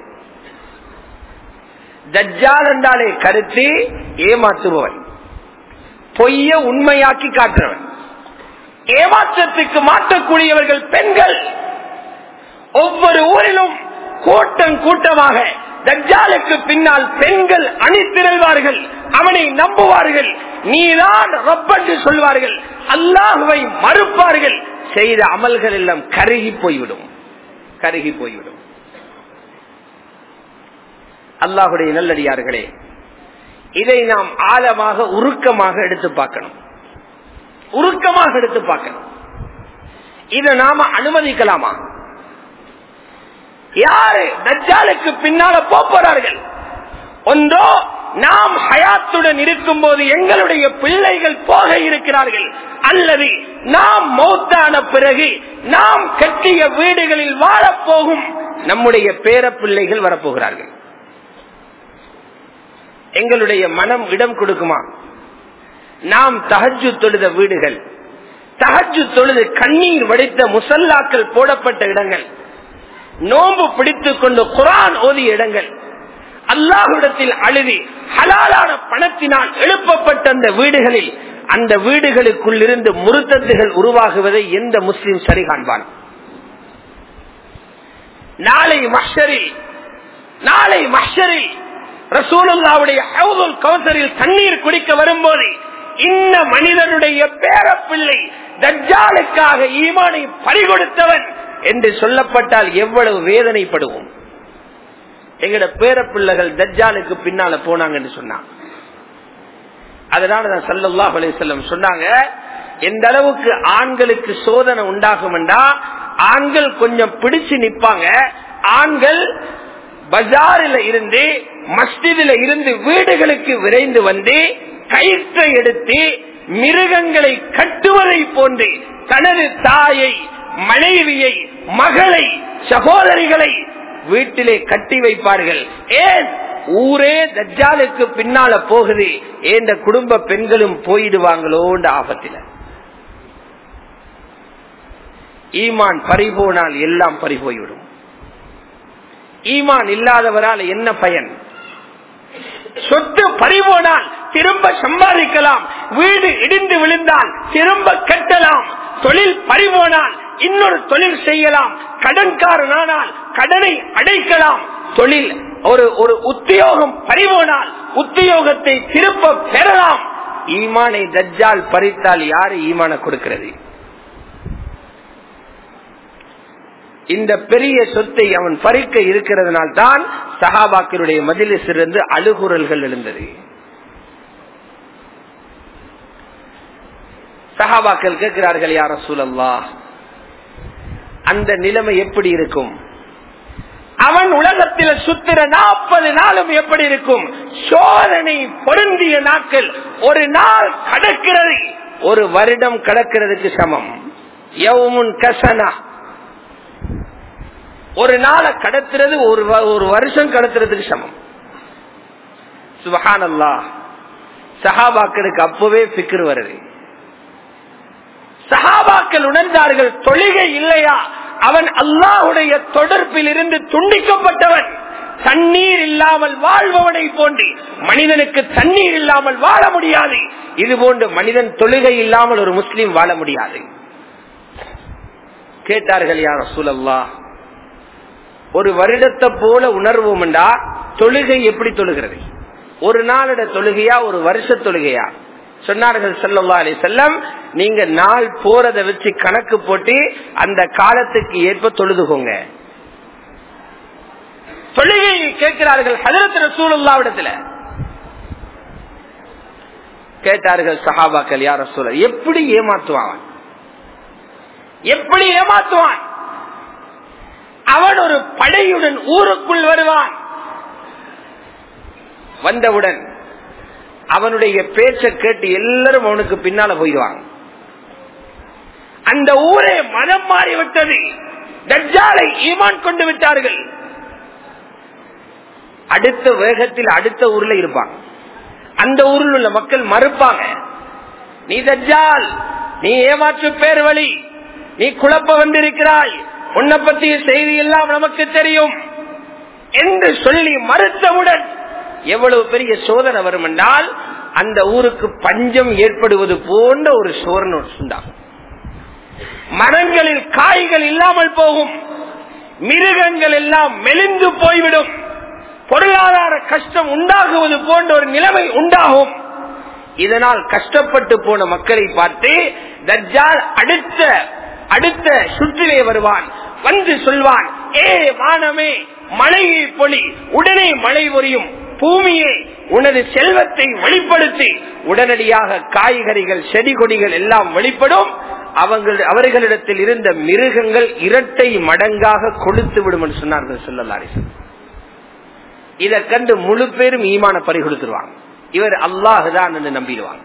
தஜ்ஜால் என்றாலே கருத்து ஏமாற்றுபவன் பொய்ய உண்மையாக்கி காட்டுறவன் ஏமாற்றத்துக்கு மாற்றக்கூடியவர்கள் பெண்கள் ஒவ்வொரு ஊரிலும் கூட்டம் கூட்டமாக தஜ்ஜாலுக்கு பின்னால் பெண்கள் அணிதிரள்வார்கள் அவனை நம்புவார்கள் நீதான் ரப்பென்று சொல்வார்கள் அல்லாஹுவை மறுப்பார்கள் செய்த அமல்கள் எல்லாம் கருகி போய்விடும் கருகி போய்விடும் அல்லாஹுடைய நல்லடியார்களே இதை நாம் ஆழமாக உருக்கமாக எடுத்து பார்க்கணும் உருக்கமாக எடுத்து பார்க்கணும் இதை நாம அனுமதிக்கலாமா யாரு தஜ்ஜாலுக்கு பின்னால போறார்கள் ஒன்றோ நாம் ஹயாத்துடன் இருக்கும் போது எங்களுடைய பிள்ளைகள் போக இருக்கிறார்கள் அல்லது நாம் மௌத்தான பிறகு நாம் கட்டிய வீடுகளில் வாழப்போகும் நம்முடைய பேர பிள்ளைகள் வரப்போகிறார்கள் எங்களுடைய மனம் இடம் கொடுக்குமா நாம் தகஜு தொழுத வீடுகள் தகஜு தொழுது கண்ணீர் வடித்த முசல்லாக்கள் போடப்பட்ட இடங்கள் நோம்பு பிடித்துக் கொண்டு குரான் ஓதிய இடங்கள் அல்லாஹுடத்தில் அழுதி ஹலாலான பணத்தினால் எழுப்பப்பட்ட அந்த வீடுகளில் அந்த வீடுகளுக்குள் இருந்து முருத்தத்துகள் உருவாகுவதை எந்த முஸ்லிம் சரி காண்பான் நாளை மஷரில் நாளை மஷரில் ரசூலுல்லாவுடைய ஹவுதுல் கௌசரில் தண்ணீர் குடிக்க வரும்போது இந்த மனிதனுடைய பேரப்பிள்ளை தஜ்ஜாலுக்காக ஈமானை பறிகொடுத்தவன் என்று சொல்லப்பட்டால் எவ்வளவு வேதனைப்படுவோம் எங்கட பேரப்பிள்ளைகள் தஜ்ஜாலுக்கு பின்னால போனாங்கன்னு சொன்னாங்க அதனால தான் சல்லல்லா செல்லம் சொன்னாங்க எந்த அளவுக்கு ஆண்களுக்கு சோதனை உண்டாகும் ஆண்கள் கொஞ்சம் பிடிச்சு நிப்பாங்க ஆண்கள் பஜாரில் இருந்து மஸ்ஜிதில் இருந்து வீடுகளுக்கு விரைந்து வந்து கயிற்றை எடுத்து மிருகங்களை கட்டுவதை போன்று தனது தாயை மனைவியை மகளை சகோதரிகளை வீட்டிலே கட்டி வைப்பார்கள் ஏன் ஊரே தஜ்ஜாலுக்கு பின்னால போகுது ஏந்த குடும்ப பெண்களும் போயிடுவாங்களோன்ற ஆபத்தில ஈமான் பறிபோனால் எல்லாம் பறிபோய்விடும் ஈமான் இல்லாதவரால் என்ன பயன் சொத்து பறிபோனால் திரும்ப சம்பாதிக்கலாம் வீடு இடிந்து விழுந்தால் திரும்ப கட்டலாம் தொழில் பறிபோனால் இன்னொரு தொழில் செய்யலாம் கடன்காரனானால் கடனை அடைக்கலாம் தொழில் ஒரு ஒரு உத்தியோகம் பறிபோனால் உத்தியோகத்தை திரும்ப பெறலாம் ஈமானை தஜ்ஜால் பறித்தால் யாரு ஈமான கொடுக்கிறது இந்த பெரிய சொத்தை அவன் பறிக்க இருக்கிறதுனால் தான் சஹாபாக்களுடைய மதிலிசிலிருந்து அழுகுரல்கள் எழுந்தது சஹாபாக்கள் கேட்கிறார்கள் யார சூழல்லா அந்த நிலைமை எப்படி இருக்கும் அவன் உலகத்தில் சுத்திர நாற்பது நாளும் எப்படி இருக்கும் சோதனை பொருந்திய நாட்கள் ஒரு நாள் கடக்கிறது ஒரு வருடம் கடக்கிறதுக்கு சமம் யவுமுன் கசனா ஒரு நாளை கடத்துறது ஒரு ஒரு வருஷம் கடத்துறதுக்கு சமம் சுபஹானல்லா சஹாபாக்களுக்கு அப்பவே பிக்கர் வருது சஹாபாக்கள் உணர்ந்தார்கள் தொழுகை இல்லையா அவன் அல்லாஹுடைய தொடர்பில் இருந்து துண்டிக்கப்பட்டவன் தண்ணீர் இல்லாமல் வாழ்பவனை போன்று மனிதனுக்கு தண்ணீர் இல்லாமல் வாழ முடியாது இது போன்று மனிதன் தொழுகை இல்லாமல் ஒரு முஸ்லீம் வாழ முடியாது கேட்டார்கள் யார் சூழல்லா ஒரு வருடத்தை போல உணர்வோம் என்றா தொழுகை எப்படி தொழுகிறது ஒரு நாளோட தொழுகையா ஒரு வருஷ தொழுகையா சொன்னார்கள் செல்லல்லா அலி செல்லம் நீங்க நாள் போறதை வச்சு கணக்கு போட்டு அந்த காலத்துக்கு ஏற்ப தொழுதுகோங்க தொழுகையை கேட்கிறார்கள் ஹதரத் ரசூலுல்லாவிடத்துல கேட்டார்கள் சஹாபாக்கள் யார் ரசூல எப்படி ஏமாத்துவான் எப்படி ஏமாத்துவான் அவன் ஒரு படையுடன் ஊருக்குள் வருவான் வந்தவுடன் அவனுடைய பேச்ச கேட்டு எல்லாரும் அவனுக்கு பின்னால போயிடுவாங்க அந்த ஊரே மனம் மாறிவிட்டது தஜ்ஜாலை ஈமான் கொண்டு விட்டார்கள் அடுத்த வேகத்தில் அடுத்த ஊர்ல இருப்பாங்க அந்த ஊரில் உள்ள மக்கள் மறுப்பாங்க நீ தஜ்ஜால் நீ ஏமாற்று பேர் வழி நீ குழப்ப வந்திருக்கிறாய் உன்னை பற்றிய செய்தி எல்லாம் நமக்கு தெரியும் என்று சொல்லி மறுத்தவுடன் எவ்வளவு பெரிய சோதனை வரும் என்றால் அந்த ஊருக்கு பஞ்சம் ஏற்படுவது போன்ற ஒரு சோதனை உண்டாகும் மரங்களில் காய்கள் இல்லாமல் போகும் மிருகங்கள் எல்லாம் மெலிந்து போய்விடும் பொருளாதார கஷ்டம் உண்டாகுவது போன்ற ஒரு நிலைமை உண்டாகும் இதனால் கஷ்டப்பட்டு போன மக்களை பார்த்து தஜ்ஜால் அடுத்த அடுத்த சுற்றிலே வருவான் வந்து சொல்வான் ஏ வானமே மழையை பொழி உடனே மழை பொரியும் பூமியே உனது செல்வத்தை வெளிப்படுத்தி உடனடியாக காய்கறிகள் செடி கொடிகள் எல்லாம் வெளிப்படும் அவங்கள் அவர்களிடத்தில் இருந்த மிருகங்கள் இரட்டை மடங்காக கொளுத்து விடும் என்று சொன்னார்கள் சொல்லலாரிசன் இதை கண்டு முழு பேரும் ஈமான பறி கொடுத்துருவாங்க இவர் அல்லாஹுதான் என்று நம்பிடுவாங்க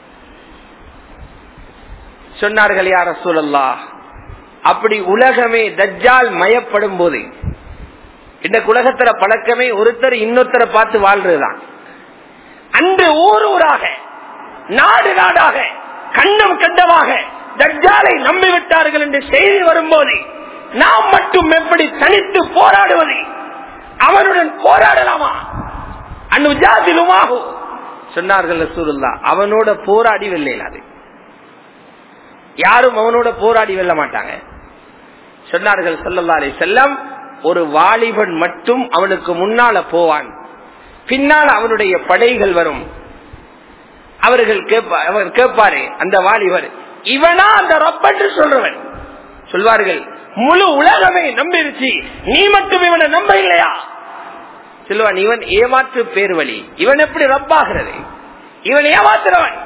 சொன்னார்கள் யார சூழல்லா அப்படி உலகமே தஜ்ஜால் மயப்படும் போது இந்த உலகத்துல பழக்கமே ஒருத்தர் இன்னொருத்தரை பார்த்து வாழ்றதுதான் அன்று ஊர் ஊராக நாடு நாடாக கண்டம் கண்டமாக தஜ்ஜாலை நம்பிவிட்டார்கள் என்று செய்தி வரும்போது நாம் மட்டும் எப்படி தனித்து போராடுவது அவனுடன் போராடலாமா அனுஜாதிலுமாகும் சொன்னார்கள் ரசூலுல்லா அவனோட போராடி வெல்லையிலாது யாரும் அவனோட போராடி வெல்ல மாட்டாங்க சொன்னார்கள் சொல்லல்லா அலி செல்லம் ஒரு வாலிபன் மட்டும் அவனுக்கு முன்னால போவான் பின்னால் அவனுடைய படைகள் வரும் அவர்கள் அவர் கேட்பாரு அந்த வாலிபர் இவனா அந்த ரப்பன்று சொல்றவன் சொல்வார்கள் முழு உலகமே நம்பிருச்சு நீ மட்டும் இவனை நம்ப இல்லையா சொல்லுவான் இவன் ஏமாற்று பேர் வழி இவன் எப்படி ரப்பாகிறது இவன் ஏமாத்துறவன்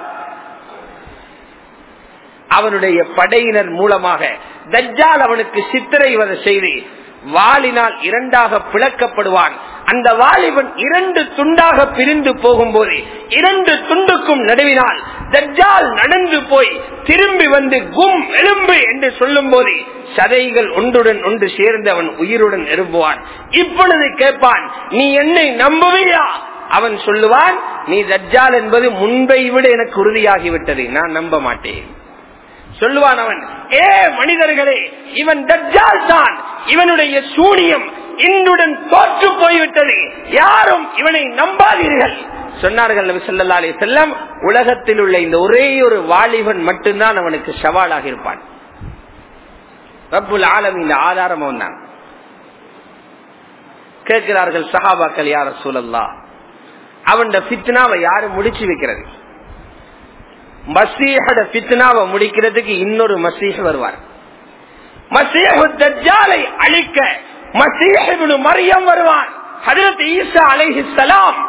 அவனுடைய படையினர் மூலமாக தஜ்ஜால் அவனுக்கு சித்திரை வத செய்து வாளினால் இரண்டாக பிளக்கப்படுவான் அந்த வாலிபன் இரண்டு துண்டாக பிரிந்து போகும்போது இரண்டு துண்டுக்கும் நடுவினால் தஜ்ஜால் நடந்து போய் திரும்பி வந்து கும் எலும்பு என்று சொல்லும் போது சதைகள் ஒன்றுடன் ஒன்று சேர்ந்து அவன் உயிருடன் எழும்புவான் இப்பொழுது கேட்பான் நீ என்னை நம்புவியா அவன் சொல்லுவான் நீ தஜ்ஜால் என்பது முன்பை விட எனக்கு உறுதியாகிவிட்டது நான் நம்ப மாட்டேன் சொல்லுவான் அவன் ஏ மனிதர்களே இவன் தஜ்ஜால் தான் இவனுடைய சூனியம் இன்றுடன் தோற்று போய்விட்டது யாரும் இவனை நம்பாதீர்கள் சொன்னார்கள் நபி ஸல்லல்லாஹு அலைஹி வஸல்லம் உலகத்தில் உள்ள இந்த ஒரே ஒரு வாலிபன் மட்டும்தான் அவனுக்கு சவாலாக இருப்பான் ரப்புல் ஆலம் இந்த ஆதாரம் அவன் தான் கேட்கிறார்கள் சஹாபாக்கள் யார சூழல்லா அவன் பித்னாவை யாரு முடிச்சு வைக்கிறது மசீஹட பித்னாவை முடிக்கிறதுக்கு இன்னொரு மசீஹ் வருவார் மசீஹு தஜ்ஜாலை அழிக்க மசீஹிபுனு மரியம் வருவான் ஹஜரத் ஈசா அலைஹிஸ்ஸலாம்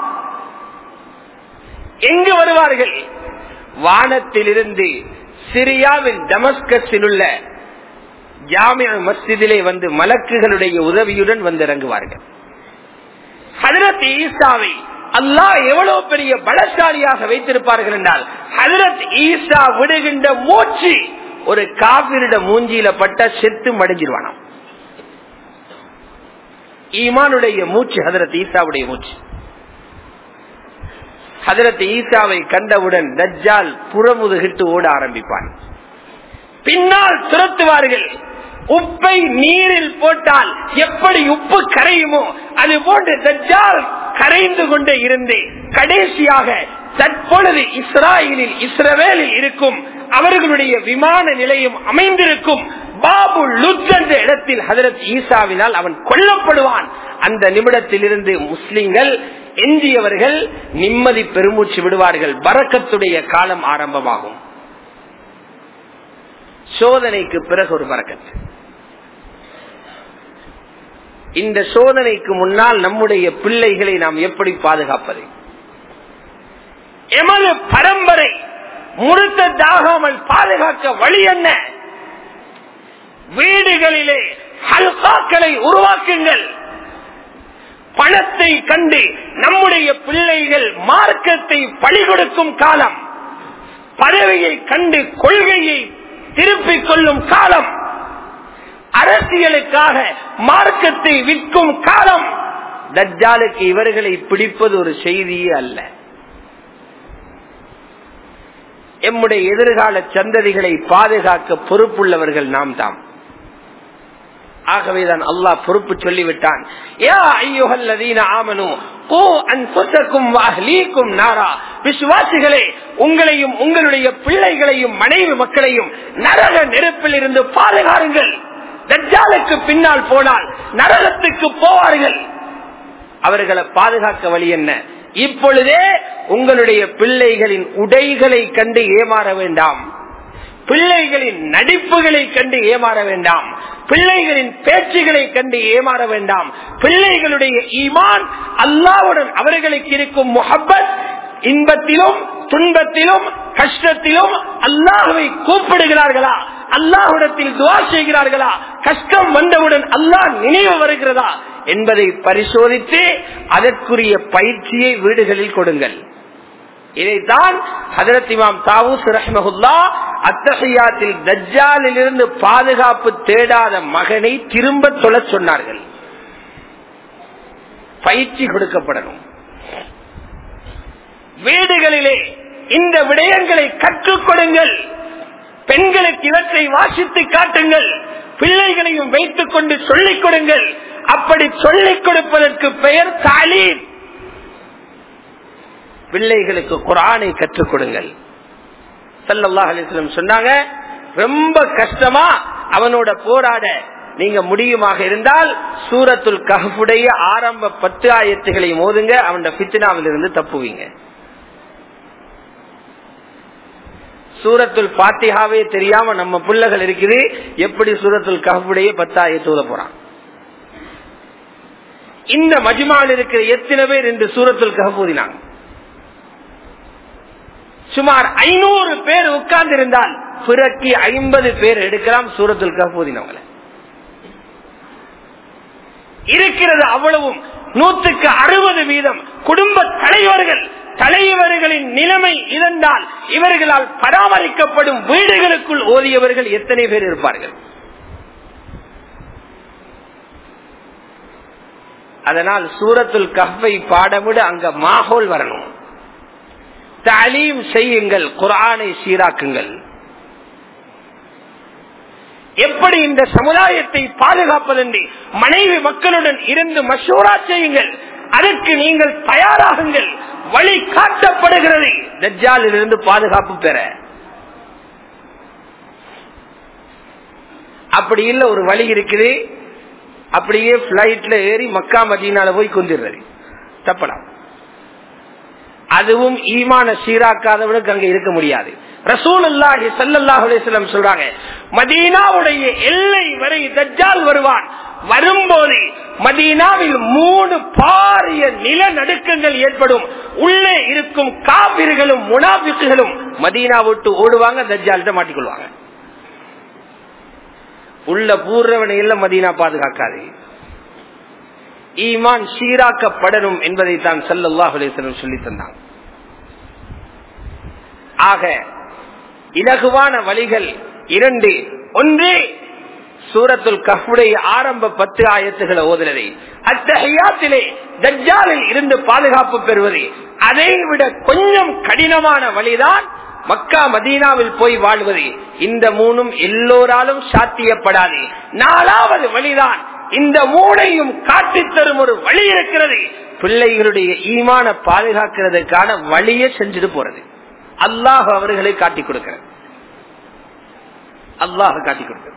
எங்கு வருவார்கள் வானத்திலிருந்து சிரியாவின் டமஸ்கஸில் உள்ள ஜாமியா மஸ்ஜிதிலே வந்து மலக்குகளுடைய உதவியுடன் வந்து இறங்குவார்கள் ஹதரத் ஈசாவை அல்லாஹ் எவ்வளவு பெரிய பலசாலியாக வைத்திருப்பார்கள் என்றால் ஹதரத் ஈசா விடுகின்ற மூச்சு ஒரு காவிரிட மூஞ்சியில பட்ட செத்து மடிஞ்சிருவானாம் ஈமானுடைய மூச்சு ஹதரத் ஈசாவுடைய மூச்சு ஹதரத் ஈசாவை கண்டவுடன் தஜ்ஜால் புறமுதுகிட்டு ஓட ஆரம்பிப்பான் பின்னால் துரத்துவார்கள் உப்பை நீரில் போட்டால் எப்படி உப்பு கரையுமோ அது போன்று தஜ்ஜால் கரைந்து கொண்டே இருந்து கடைசியாக தற்பொழுது இஸ்ராயலில் இஸ்ரவேலில் இருக்கும் அவர்களுடைய விமான நிலையம் அமைந்திருக்கும் பாபு லுத் என்ற இடத்தில் ஹதரத் ஈசாவினால் அவன் கொல்லப்படுவான் அந்த நிமிடத்தில் இருந்து முஸ்லிம்கள் எஞ்சியவர்கள் நிம்மதி பெருமூச்சு விடுவார்கள் பறக்கத்துடைய காலம் ஆரம்பமாகும் சோதனைக்கு பிறகு ஒரு பறக்கத்து இந்த சோதனைக்கு முன்னால் நம்முடைய பிள்ளைகளை நாம் எப்படி பாதுகாப்பது எமது பரம்பரை முழுத்ததாகாமல் பாதுகாக்க வழி என்ன வீடுகளிலே ஹல்காக்களை உருவாக்குங்கள் பணத்தை கண்டு நம்முடைய பிள்ளைகள் மார்க்கத்தை பழி கொடுக்கும் காலம் பதவியை கண்டு கொள்கையை திருப்பிக் கொள்ளும் காலம் அரசியலுக்காக மார்க்கத்தை விற்கும் காலம் தஜ்ஜாலுக்கு இவர்களை பிடிப்பது ஒரு செய்தியே அல்ல எம்முடைய எதிர்கால சந்ததிகளை பாதுகாக்க பொறுப்புள்ளவர்கள் நாம் தாம் ஆகவேதான் அல்லாஹ் பொறுப்பு சொல்லிவிட்டான் விசுவாசிகளே உங்களையும் உங்களுடைய பிள்ளைகளையும் மனைவி மக்களையும் நரக நெருப்பில் இருந்து பாதுகாருங்கள் தஜ்ஜாலுக்கு பின்னால் போனால் நரகத்துக்கு போவார்கள் அவர்களை பாதுகாக்க வழி என்ன இப்பொழுதே உங்களுடைய பிள்ளைகளின் உடைகளை கண்டு ஏமாற வேண்டாம் பிள்ளைகளின் நடிப்புகளை கண்டு ஏமாற வேண்டாம் பிள்ளைகளின் பேச்சுகளை கண்டு ஏமாற வேண்டாம் பிள்ளைகளுடைய ஈமான் அல்லாவுடன் அவர்களுக்கு இருக்கும் முகப்பத் இன்பத்திலும் துன்பத்திலும் கஷ்டத்திலும் அல்லாஹுவை கூப்பிடுகிறார்களா அல்லாஹுடத்தில் துவா செய்கிறார்களா கஷ்டம் வந்தவுடன் அல்லாஹ் நினைவு வருகிறதா என்பதை பரிசோதித்து அதற்குரிய பயிற்சியை வீடுகளில் கொடுங்கள் இதைத்தான் ஹதரத் இமாம் தாவூஸ் ரஹ்மஹுல்லா அத்தகையாத்தில் தஜ்ஜாலில் இருந்து பாதுகாப்பு தேடாத மகனை திரும்ப தொழ சொன்னார்கள் பயிற்சி கொடுக்கப்படணும் வீடுகளிலே இந்த விடயங்களை கற்றுக் கொடுங்கள் பெண்களுக்கு இவற்றை வாசித்து காட்டுங்கள் பிள்ளைகளையும் வைத்துக் கொண்டு சொல்லிக் கொடுங்கள் அப்படி சொல்லிக் கொடுப்பதற்கு பெயர் தாலீம் பிள்ளைகளுக்கு குரானை கற்றுக் கொடுங்கள் சல்லாஹ் அலிஸ்லம் சொன்னாங்க ரொம்ப கஷ்டமா அவனோட போராட நீங்க முடியுமாக இருந்தால் சூரத்துல் கஹுடைய ஆரம்ப பத்து ஆயத்துகளை மோதுங்க அவன் பித்னாவில் இருந்து தப்புவீங்க சூரத்துல் பாத்தியாவே தெரியாம நம்ம பிள்ளைகள் இருக்குது எப்படி சூரத்துல் கஹுடைய பத்தாயத்து ஓத போறான் இந்த மஜ்மாவில் இருக்கிற எத்தனை பேர் இந்த சூரத்துல் கஹப் ஓதினாங்க சுமார் ஐநூறு பேர் உட்கார்ந்து இருந்தால் பிறக்கி ஐம்பது பேர் எடுக்கலாம் சூரத்துல் கஹப் ஓதினவங்களை இருக்கிறது அவ்வளவும் நூற்றுக்கு அறுபது வீதம் குடும்ப தலைவர்கள் தலைவர்களின் நிலைமை இருந்தால் இவர்களால் பராமரிக்கப்படும் வீடுகளுக்குள் ஓதியவர்கள் எத்தனை பேர் இருப்பார்கள் அதனால் சூரத்துல் கஹ்வை பாடவிட அங்க மாஹோல் வரணும் தாலீம் செய்யுங்கள் குரானை சீராக்குங்கள் எப்படி இந்த சமுதாயத்தை பாதுகாப்பதென்று மனைவி மக்களுடன் இருந்து மசூரா செய்யுங்கள் அதற்கு நீங்கள் தயாராகுங்கள் வழி காட்டப்படுகிறது தஜ்ஜாலில் இருந்து பாதுகாப்பு பெற அப்படி இல்ல ஒரு வழி இருக்குது அப்படியே பிளைட்ல ஏறி மக்கா மதியனால போய் கொண்டிடுறது தப்பலாம் அதுவும் ஈமான சீராக்காதவனுக்கு அங்க இருக்க முடியாது ரசூல் அல்லாஹி சல்லாஹ் அலிஸ்லம் சொல்றாங்க மதீனாவுடைய எல்லை வரை தஜ்ஜால் வருவான் வரும்போது மதீனாவில் மூணு பாரிய நிலநடுக்கங்கள் ஏற்படும் உள்ளே இருக்கும் காவிர்களும் முனாபிக்குகளும் மதீனா விட்டு ஓடுவாங்க தஜ்ஜால்கிட்ட மாட்டிக்கொள்வாங்க உள்ள பூர்வனை இல்ல மதீனா பாதுகாக்காது ஈமான் சீராக்கப்படணும் என்பதை தான் சல்லாஹ் அலிஸ்லம் சொல்லி தந்தாங்க ஆக இலகுவான வழிகள் இரண்டு ஒன்று சூரத்துல் கஃபுடைய ஆரம்ப பத்து ஆயத்துகளை ஓதுனதை அத்தகையாத்திலே தஜ்ஜாலில் இருந்து பாதுகாப்பு பெறுவது அதை விட கொஞ்சம் கடினமான வழிதான் மக்கா மதீனாவில் போய் வாழ்வது இந்த மூணும் எல்லோராலும் சாத்தியப்படாது நாலாவது வழிதான் இந்த மூனையும் காட்டித் தரும் ஒரு வழி இருக்கிறது பிள்ளைகளுடைய ஈமான பாதுகாக்கிறதுக்கான வழியை செஞ்சுட்டு போறது அல்லாஹ் அவர்களை காட்டிக் கொடுக்கிறது அல்லாஹ் காட்டிக் கொடுக்கிறது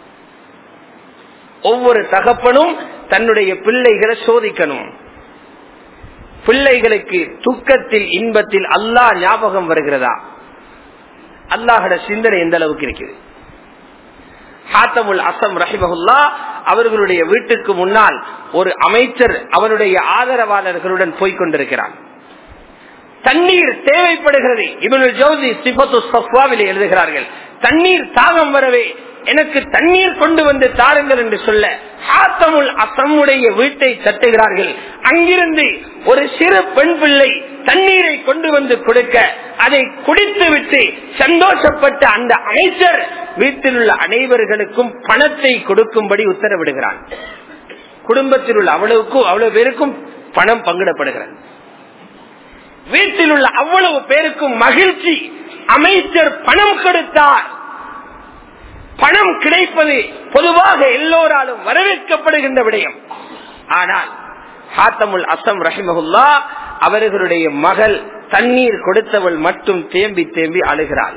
ஒவ்வொரு தகப்பனும் தன்னுடைய பிள்ளைகளை சோதிக்கணும் பிள்ளைகளுக்கு துக்கத்தில் இன்பத்தில் அல்லாஹ் ஞாபகம் வருகிறதா அல்லாஹோட சிந்தனை எந்த அளவுக்கு இருக்குது ஹாத்தமுல் அசம் ரஹிமஹுல்லா அவர்களுடைய வீட்டுக்கு முன்னால் ஒரு அமைச்சர் அவனுடைய ஆதரவாளர்களுடன் போய்கொண்டிருக்கிறான் தண்ணீர் தேவைப்படுகிறது இவனு ஜோதி சிபத்து சஃபாவில் எழுதுகிறார்கள் தண்ணீர் தாகம் வரவே எனக்கு தண்ணீர் கொண்டு வந்து தாருங்கள் என்று சொல்ல ஹாத்தமுல் அசமுடைய வீட்டை தட்டுகிறார்கள் அங்கிருந்து ஒரு சிறு பெண் பிள்ளை தண்ணீரை கொண்டு வந்து கொடுக்க அதை குடித்து விட்டு சந்தோஷப்பட்ட அந்த அமைச்சர் வீட்டில் உள்ள அனைவர்களுக்கும் பணத்தை கொடுக்கும்படி உத்தரவிடுகிறான் குடும்பத்தில் உள்ள அவ்வளவுக்கும் அவ்வளவு பேருக்கும் பணம் பங்கிடப்படுகிறது வீட்டில் உள்ள அவ்வளவு பேருக்கும் மகிழ்ச்சி அமைச்சர் பணம் கொடுத்தார் பணம் கிடைப்பது பொதுவாக எல்லோராலும் வரவேற்கப்படுகின்ற விடயம் ஆனால் ஹாத்தமுல் அசம் ரஹிமகுல்லா அவர்களுடைய மகள் தண்ணீர் கொடுத்தவள் மட்டும் தேம்பி தேம்பி அழுகிறாள்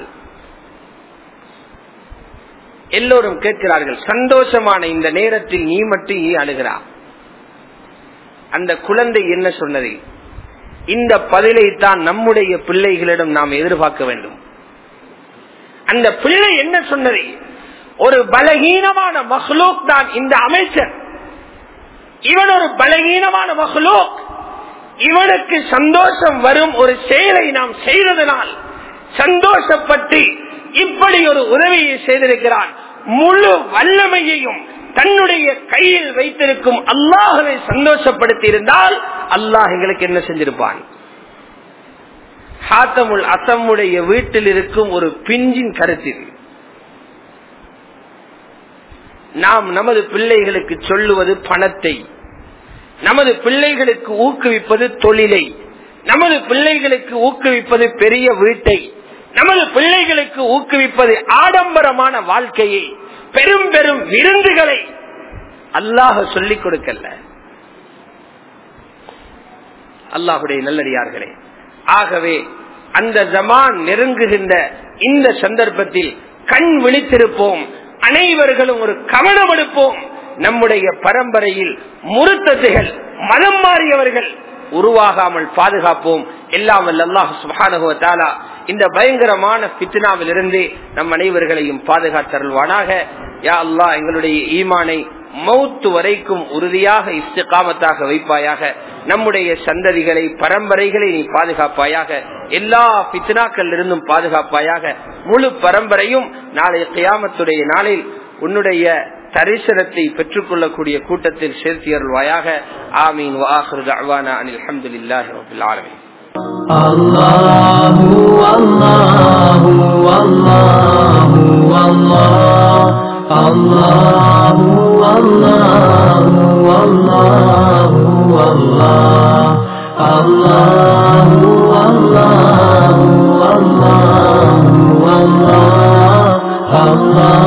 எல்லோரும் கேட்கிறார்கள் சந்தோஷமான இந்த நேரத்தில் நீ மட்டும் நீ அழுகிறா அந்த குழந்தை என்ன சொன்னது இந்த பதிலை தான் நம்முடைய பிள்ளைகளிடம் நாம் எதிர்பார்க்க வேண்டும் அந்த பிள்ளை என்ன சொன்னது ஒரு பலகீனமான மஹ்லூக் தான் இந்த அமைச்சர் இவன் ஒரு பலகீனமான மஹ்லூக் இவனுக்கு சந்தோஷம் வரும் ஒரு செயலை நாம் செய்ததனால் சந்தோஷப்பட்டு இப்படி ஒரு உதவியை செய்திருக்கிறான் முழு வல்லமையையும் தன்னுடைய கையில் வைத்திருக்கும் அல்லாஹவை சந்தோஷப்படுத்தி இருந்தால் அல்லாஹ் எங்களுக்கு என்ன செஞ்சிருப்பான் ஹாத்தமுல் அசமுடைய வீட்டில் இருக்கும் ஒரு பிஞ்சின் கருத்தில் நாம் நமது பிள்ளைகளுக்கு சொல்லுவது பணத்தை நமது பிள்ளைகளுக்கு ஊக்குவிப்பது தொழிலை நமது பிள்ளைகளுக்கு ஊக்குவிப்பது பெரிய வீட்டை நமது பிள்ளைகளுக்கு ஊக்குவிப்பது ஆடம்பரமான வாழ்க்கையை பெரும் பெரும் விருந்துகளை அல்லாஹ சொல்லிக் கொடுக்கல அல்லாஹுடைய நல்லடியார்களே ஆகவே அந்த ஜமான் நெருங்குகின்ற இந்த சந்தர்ப்பத்தில் கண் விழித்திருப்போம் அனைவர்களும் ஒரு கவனம் எடுப்போம் நம்முடைய பரம்பரையில் முருத்தத்தைகள் மதம் மாறியவர்கள் உருவாகாமல் பாதுகாப்போம் எல்லாம் அல்லாஹ் சுபானுவத்தாலா இந்த பயங்கரமான பித்னாவில் இருந்து நம் அனைவர்களையும் பாதுகாத்தருள்வானாக யா அல்லா எங்களுடைய ஈமானை மௌத்து வரைக்கும் உறுதியாக இஸ்திகாமத்தாக வைப்பாயாக நம்முடைய சந்ததிகளை பரம்பரைகளை நீ பாதுகாப்பாயாக எல்லா பித்னாக்கள் இருந்தும் பாதுகாப்பாயாக முழு பரம்பரையும் நாளைய கியாமத்துடைய நாளில் உன்னுடைய தரிசனத்தை பெற்றுக் கொள்ளக்கூடிய கூட்டத்தில் சேர்த்தியருள்வாயாக ஆமீன் வாஹர் அவானா அனில் அஹமதுல்லாஹி ரபில் ஆலமீன் الله والله والله والله الله والله والله والله الله والله والله والله الله